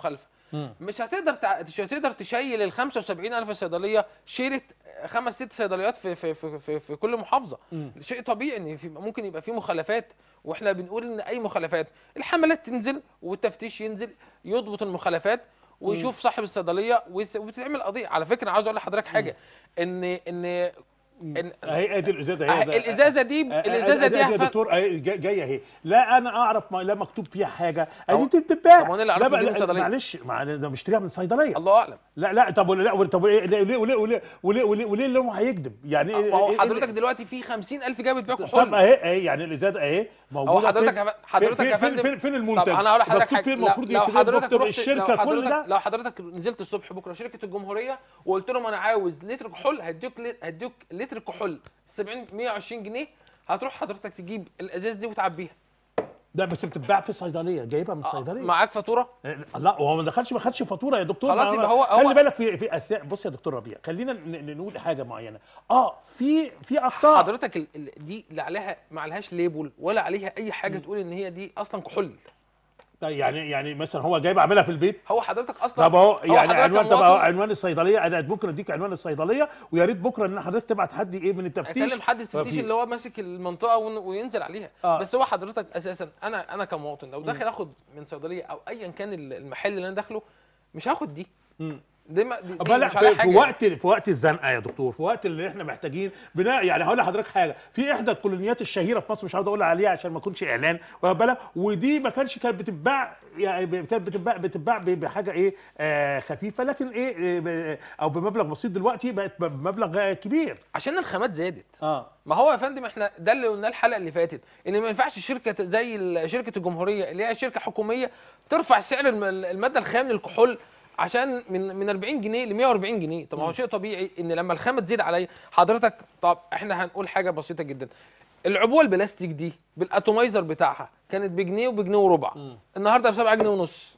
مم. مش هتقدر تع... مش هتقدر تشيل ال 75000 صيدليه شيله خمس ست صيدليات في في في في, في كل محافظه مم. شيء طبيعي ان في ممكن يبقى في مخالفات واحنا بنقول ان اي مخالفات الحملات تنزل والتفتيش ينزل يضبط المخالفات ويشوف صاحب الصيدليه ويت- وتتعمل قضيه على فكره عاوز اقول لحضرتك حاجه ان ان ان اهي ادي الازازه أه- اهي الازازه دي الازازه دي يا هف- دكتور اهي جا- جايه اهي لا انا اعرف ما لا مكتوب فيها حاجه طب- ادي انت بتتباع طب وانا اللي لا أعرفه بقى- دي من لا، صيدلية. معلش ما انا ده مشتريها من صيدليه الله اعلم لا لا طب ولا- لا طب وليه وليه وليه وليه وليه وليه وليه اللي هو هيكذب يعني إيه- ما هو إيه- إيه- حضرتك دلوقتي في 50000 جايه بتبيع طب كحول اهي اهي يعني الازازه اهي موجوده هو حضرتك فين- يا ف- حضرتك فين يا فين فندم فين, فين المنتج طب انا هقول لحضرتك مكتوب حاجه فين لو, المفروض لو يكتب حضرتك مكتوب رحت لو الشركه كل حضرتك ده لو حضرتك نزلت الصبح بكره شركه الجمهوريه وقلت لهم انا عاوز لتر كحول هديك لت- هديك لتر كحول 70 120 جنيه هتروح حضرتك تجيب الازاز دي وتعبيها ده بس بتتباع في صيدليه جايبها من آه، صيدليه معاك فاتوره لا هو ما دخلش ما خدش فاتوره يا دكتور خلاص ما- يبقى هو- خلي هو- بالك في في أسياء بص يا دكتور ربيع خلينا ن- ن- نقول حاجه معينه اه في في اخطاء حضرتك ال- ال- دي لا عليها ما عليهاش ليبل ولا عليها اي حاجه تقول ان هي دي اصلا كحول طيب يعني يعني مثلا هو جايب عاملها في البيت هو حضرتك اصلا طب اهو هو يعني حضرتك عنوان طب اهو كمواطن عنوان الصيدليه انا ممكن اديك عنوان الصيدليه ويا ريت بكره ان حضرتك تبعت حد ايه من التفتيش اكلم حد التفتيش ففي- اللي هو ماسك المنطقه ون- وينزل عليها آه. بس هو حضرتك اساسا انا انا كمواطن لو داخل اخد من صيدليه او ايا كان ال- المحل اللي انا داخله مش هاخد دي مم. دي, ما دي, طب دي لا مش عليها في, في حاجه وقت في وقت الزنقه يا دكتور في وقت اللي احنا محتاجين بناء يعني هقول لحضرتك حاجه في احدى الكولونيات الشهيره في مصر مش عاوز اقول عليها عشان ما اكونش اعلان واخد بالك ودي ما كانش كانت بتتباع يعني ب- كانت بتتباع بتتباع ب- بحاجه ايه آه خفيفه لكن ايه آه، ب- او بمبلغ بسيط دلوقتي بقت بمبلغ آه، كبير عشان الخامات زادت اه ما هو يا فندم احنا ده اللي قلناه الحلقه اللي فاتت ان ما ينفعش شركه زي ال- شركه الجمهوريه اللي هي شركه حكوميه ترفع سعر الم- الماده الخام للكحول عشان من من 40 جنيه ل 140 جنيه طب ما هو شيء طبيعي ان لما الخامه تزيد عليا حضرتك طب احنا هنقول حاجه بسيطه جدا العبوه البلاستيك دي بالاتوميزر بتاعها كانت بجنيه وبجنيه وربع النهارده ب 7 جنيه ونص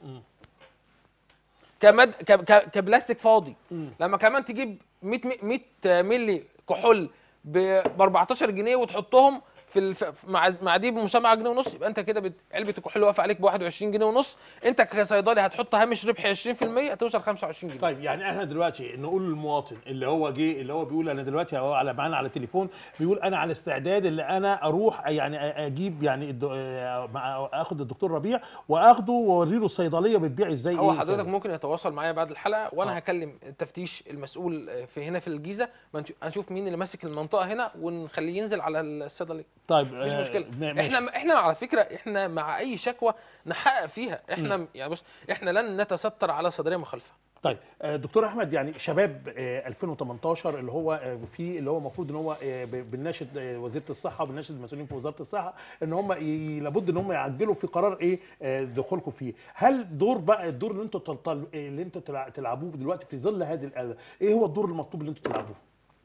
كمد ك... ك... كبلاستيك فاضي لما كمان تجيب 100 م- 100 مللي كحول ب 14 جنيه وتحطهم في الف... مع مع دي بمسمى جنيه ونص يبقى انت كده بت... علبه الكحول واقفه عليك ب 21 جنيه ونص انت كصيدلي هتحط هامش ربح 20% توصل 25 جنيه طيب يعني احنا دلوقتي نقول للمواطن اللي هو جه اللي هو بيقول انا دلوقتي هو على معانا على التليفون بيقول انا على استعداد اللي انا اروح يعني أ- اجيب يعني الد- آه، مع اخد الدكتور ربيع واخده واوري له الصيدليه بتبيع ازاي هو إيه حضرتك كده. ممكن يتواصل معايا بعد الحلقه وانا آه. هكلم التفتيش المسؤول في هنا في الجيزه ما نشوف- هنشوف مين اللي ماسك المنطقه هنا ونخليه ينزل على الصيدليه طيب مفيش آه، مشكله ما- ماشي. احنا احنا على فكره احنا مع اي شكوى نحقق فيها احنا يعني بص احنا لن نتستر على صيدليه مخالفه طيب آه، دكتور احمد يعني شباب آه، 2018 اللي هو آه، في اللي هو المفروض ان هو آه، ب- بنناشد آه، وزيره الصحه وبنناشد المسؤولين في وزاره الصحه ان هم ي- لابد ان هم يعدلوا في قرار ايه آه، دخولكم فيه هل دور بقى الدور اللي انتوا تلطل- اللي انتوا تلع- تلعبوه دلوقتي في ظل هذه الاذى ايه هو الدور المطلوب اللي انتوا تلعبوه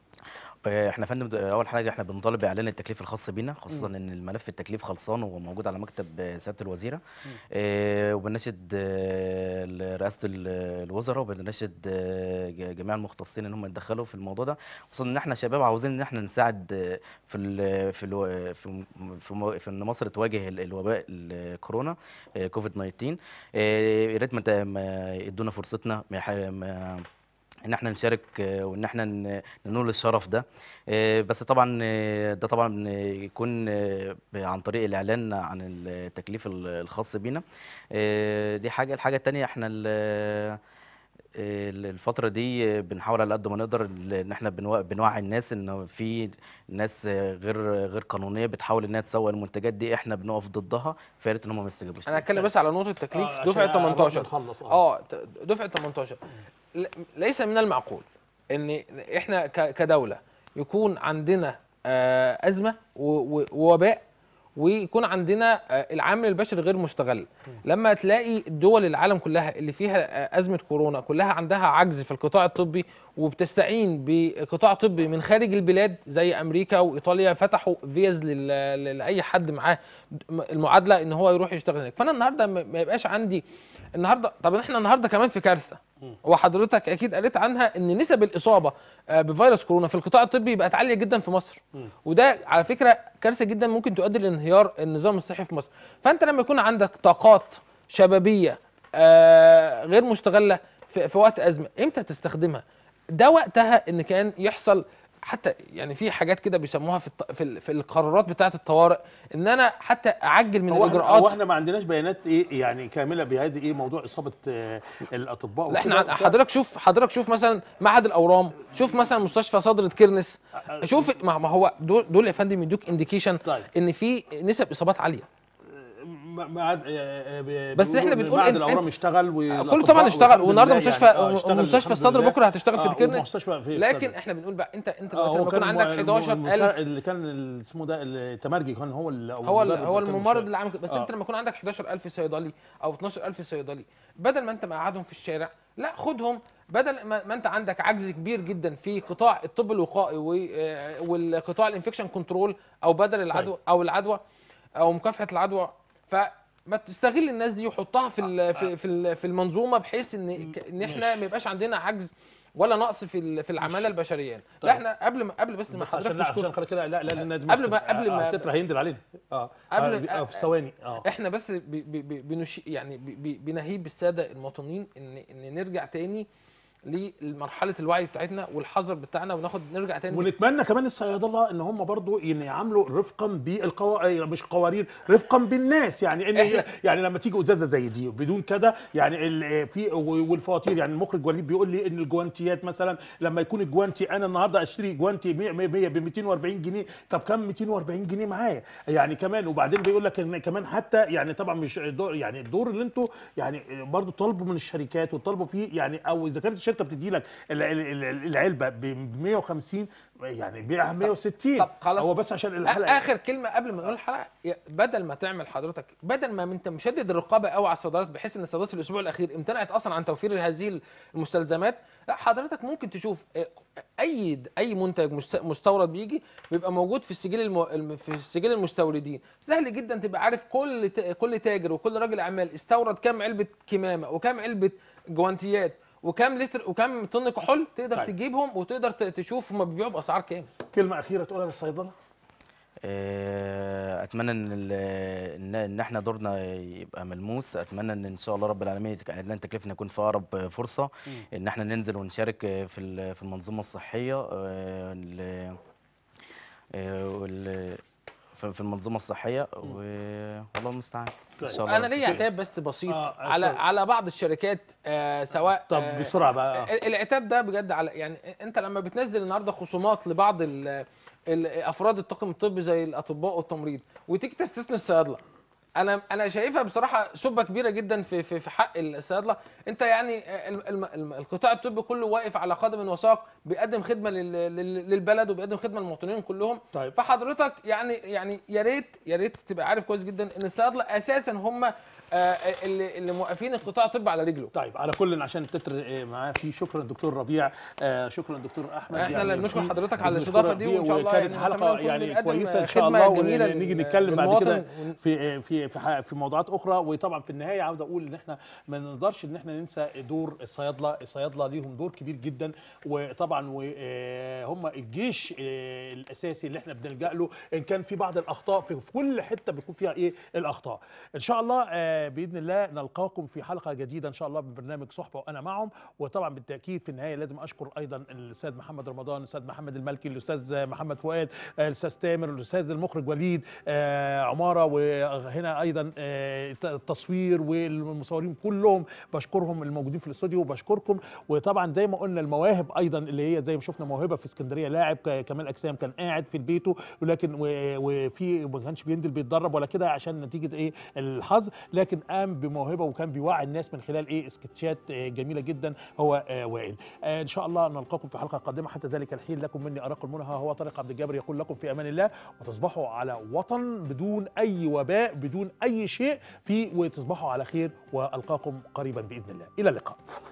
آه، احنا يا فندم ده اول حاجه احنا بنطالب باعلان التكليف الخاص بينا خاصه ان الملف التكليف خلصان وموجود على مكتب آه، سياده الوزيره آه وبنناشد آه، رئاسه ال- الوزراء وبنناشد آه، ج- جميع المختصين ان هم يتدخلوا في الموضوع ده خصوصا ان احنا شباب عاوزين ان احنا نساعد آه، في ال في ال في م- في, م- في ان مصر تواجه ال- الوباء الكورونا آه، كوفيد 19 آه، يا ريت ما ت- ما يدونا فرصتنا ما يح- ما ان احنا نشارك آه، وان احنا ن- ننول الشرف ده آه، بس طبعا آه، ده طبعا آه، يكون آه، عن طريق الاعلان عن التكليف ال- الخاص بينا آه، دي حاجه الحاجه التانية احنا ال- آه، الفترة دي بنحاول على قد ما نقدر ان احنا بنوع- بنوعي الناس ان في ناس غير غير قانونية بتحاول انها تسوق المنتجات دي احنا بنقف ضدها فيا ريت ان هم ما يستجيبوش انا هتكلم بس على نقطه التكليف آه، دفعه عشان 18 نخلص اه اه ت- دفعه 18 ل- ليس من المعقول ان احنا ك- كدوله يكون عندنا آه، ازمه و- و- ووباء ويكون عندنا آه، العامل البشري غير مستغل لما تلاقي دول العالم كلها اللي فيها آه، ازمه كورونا كلها عندها عجز في القطاع الطبي وبتستعين بقطاع طبي من خارج البلاد زي امريكا وايطاليا فتحوا فيز لل- ل- لاي حد معاه المعادله ان هو يروح يشتغل هناك فانا النهارده ما ما يبقاش عندي النهارده طب احنا النهارده كمان في كارثه وحضرتك اكيد قريت عنها ان نسب الاصابه آه، بفيروس كورونا في القطاع الطبي بقت عاليه جدا في مصر وده على فكره كارثه جدا ممكن تؤدي لانهيار النظام الصحي في مصر فانت لما يكون عندك طاقات شبابيه آه غير مستغله في, في وقت ازمه امتى تستخدمها ده وقتها ان كان يحصل حتى يعني في حاجات كده بيسموها في الط- في, ال- في القرارات بتاعه الطوارئ ان انا حتى اعجل من هو احنا, الاجراءات هو احنا ما عندناش بيانات ايه يعني كامله بهذه ايه موضوع اصابه آه، الاطباء لا احنا وكده. عن- حضرتك شوف حضرتك شوف مثلا معهد الاورام شوف مثلا مستشفى صدرة كيرنس شوف ما ما هو دول, دول يا فندم يدوك انديكيشن طيب. ان في نسب اصابات عاليه ما ما عاد- آه، آه، بس بيقولوا احنا إن بنقول معهد إن- الاورام إنت- اشتغل كله طبعا اشتغل والنهارده مستشفى مستشفى الصدر بكره هتشتغل في الكيرنس المستشفى في لكن الصدر. احنا بنقول بقى انت انت آه، دلوقتي هو لما يكون كان عندك الم- 11000 اللي كان ال- اسمه ده التمرجي كان هو ال- أو هو ال- المدرب هو اللي كان الممرض مش- اللي عامل كده بس آه. انت لما يكون عندك 11000 صيدلي او 12000 صيدلي بدل ما انت مقعدهم في الشارع لا خدهم بدل ما, ما انت عندك عجز كبير جدا في قطاع الطب الوقائي و- آه، والقطاع الانفكشن كنترول او بدل العدوى او العدوى او مكافحه العدوى فما تستغل الناس دي وحطها في ال- في في ال- في المنظومه بحيث ان ك- ان احنا ما يبقاش عندنا عجز ولا نقص في ال- في العماله البشريه لا طيب. احنا قبل ما قبل بس ما بس عشان حضرتك لا تشكر عشان كده لا لا لازم قبل نسكت. ما- قبل آه، ما- آه، التتر هينزل علينا اه قبل- آه، في ثواني اه احنا بس بي بي بي بنش يعني بي بي بنهيب بالساده المواطنين ان ان نرجع تاني لمرحله الوعي بتاعتنا والحذر بتاعنا وناخد نرجع تاني بس- ونتمنى كمان الصيادله ان هم برضو ان يعاملوا رفقا بالقوا مش قوارير رفقا بالناس يعني ان إحنا- يعني لما تيجي ازازه زي دي بدون كده يعني ال- في والفواتير يعني المخرج وليد بيقول لي ان الجوانتيات مثلا لما يكون الجوانتي انا النهارده اشتري جوانتي 100 100 ب 240 جنيه طب كم 240 جنيه معايا يعني كمان وبعدين بيقول لك ان كمان حتى يعني طبعا مش دور يعني الدور اللي انتوا يعني برضو طالبوا من الشركات وطالبوا فيه يعني او اذا كانت الشركه بتدي لك ال- ال- ال- العلبه ب 150 يعني بيعها 160 طب خلاص. هو بس عشان آ- الحلقه اخر كلمه قبل ما نقول الحلقه يا- بدل ما تعمل حضرتك بدل ما انت مشدد الرقابه قوي على الصيدليات بحيث ان الصيدليات في الاسبوع الاخير امتنعت اصلا عن توفير هذه المستلزمات لا حضرتك ممكن تشوف آه، اي اي منتج مست- مستورد بيجي بيبقى موجود في السجل المو... الم- في سجل المستوردين سهل جدا تبقى عارف كل ت... كل تاجر وكل راجل اعمال استورد كام علبه كمامه وكام علبه جوانتيات وكام لتر وكام طن كحول تقدر طيب. تجيبهم وتقدر ت- تشوف هم بيبيعوا باسعار كام كلمه اخيره تقولها للصيدله آه، اتمنى ان ال- ان ان احنا دورنا يبقى ملموس اتمنى ان ان شاء الله رب العالمين يتقعد لنا تكلفنا يكون في اقرب فرصه ان احنا ننزل ونشارك في ال- في المنظومه الصحيه آه، ال- آه، وال- في في المنظومه الصحيه و- والله المستعان ان شاء الله انا رب ليا عتاب بس بسيط آه، على اتفضل. على بعض الشركات آه سواء طب آه بسرعه بقى آه. ال- العتاب ده بجد على يعني انت لما بتنزل النهارده خصومات لبعض ال- ال- افراد الطاقم الطبي زي الاطباء والتمريض وتيجي تستثني الصيادله انا انا شايفها بصراحه سبه كبيره جدا في في في حق الصيادله انت يعني ال- الم- الم- القطاع الطبي كله واقف على قدم وساق بيقدم خدمه لل- لل- للبلد وبيقدم خدمه للمواطنين كلهم طيب. فحضرتك يعني يعني يا ريت يا ريت تبقى عارف كويس جدا ان الصيادله اساسا هم آه، اللي اللي موقفين القطاع الطبي على رجله طيب على كل عشان التتر آه، معاه في شكرا دكتور ربيع آه شكرا دكتور احمد احنا اللي بنشكر في- حضرتك على بنشكرك الاستضافه دي فيه، وان شاء الله وكانت يعني حلقه نتمنى نكون يعني بنقدم كويسه ان شاء خدمة الله جميلة ونيجي لل- نتكلم بعد للمواطن كده ون- في في في ح- في موضوعات اخرى وطبعا في النهايه عاوز اقول ان احنا ما نقدرش ان احنا ننسى دور الصيادله الصيادله ليهم دور كبير جدا وطبعا وهم الجيش آه، الاساسي اللي احنا بنلجا له ان كان في بعض الاخطاء في في كل حته بيكون فيها ايه الاخطاء ان شاء الله آه، باذن الله نلقاكم في حلقه جديده ان شاء الله من برنامج صحبه وانا معهم وطبعا بالتاكيد في النهايه لازم اشكر ايضا الاستاذ محمد رمضان الاستاذ محمد الملكي الاستاذ محمد فؤاد آه، الاستاذ تامر الاستاذ المخرج وليد آه، عماره وهنا ايضا آه، التصوير والمصورين كلهم بشكرهم الموجودين في الاستوديو وبشكركم وطبعا زي ما قلنا المواهب ايضا اللي هي زي ما شفنا موهبه في اسكندريه لاعب ك- كمال اجسام كان قاعد في بيته ولكن و- وفي ما كانش بينزل بيتدرب ولا كده عشان نتيجه ايه الحظ لكن قام بموهبه وكان بيوعي الناس من خلال ايه سكتشات آه، جميله جدا هو آه، وائل آه، ان شاء الله نلقاكم في حلقه قادمه حتى ذلك الحين لكم مني ارق المنهى هو طارق عبد الجابر يقول لكم في امان الله وتصبحوا على وطن بدون اي وباء بدون اي شيء في وتصبحوا على خير والقاكم قريبا باذن الله الى اللقاء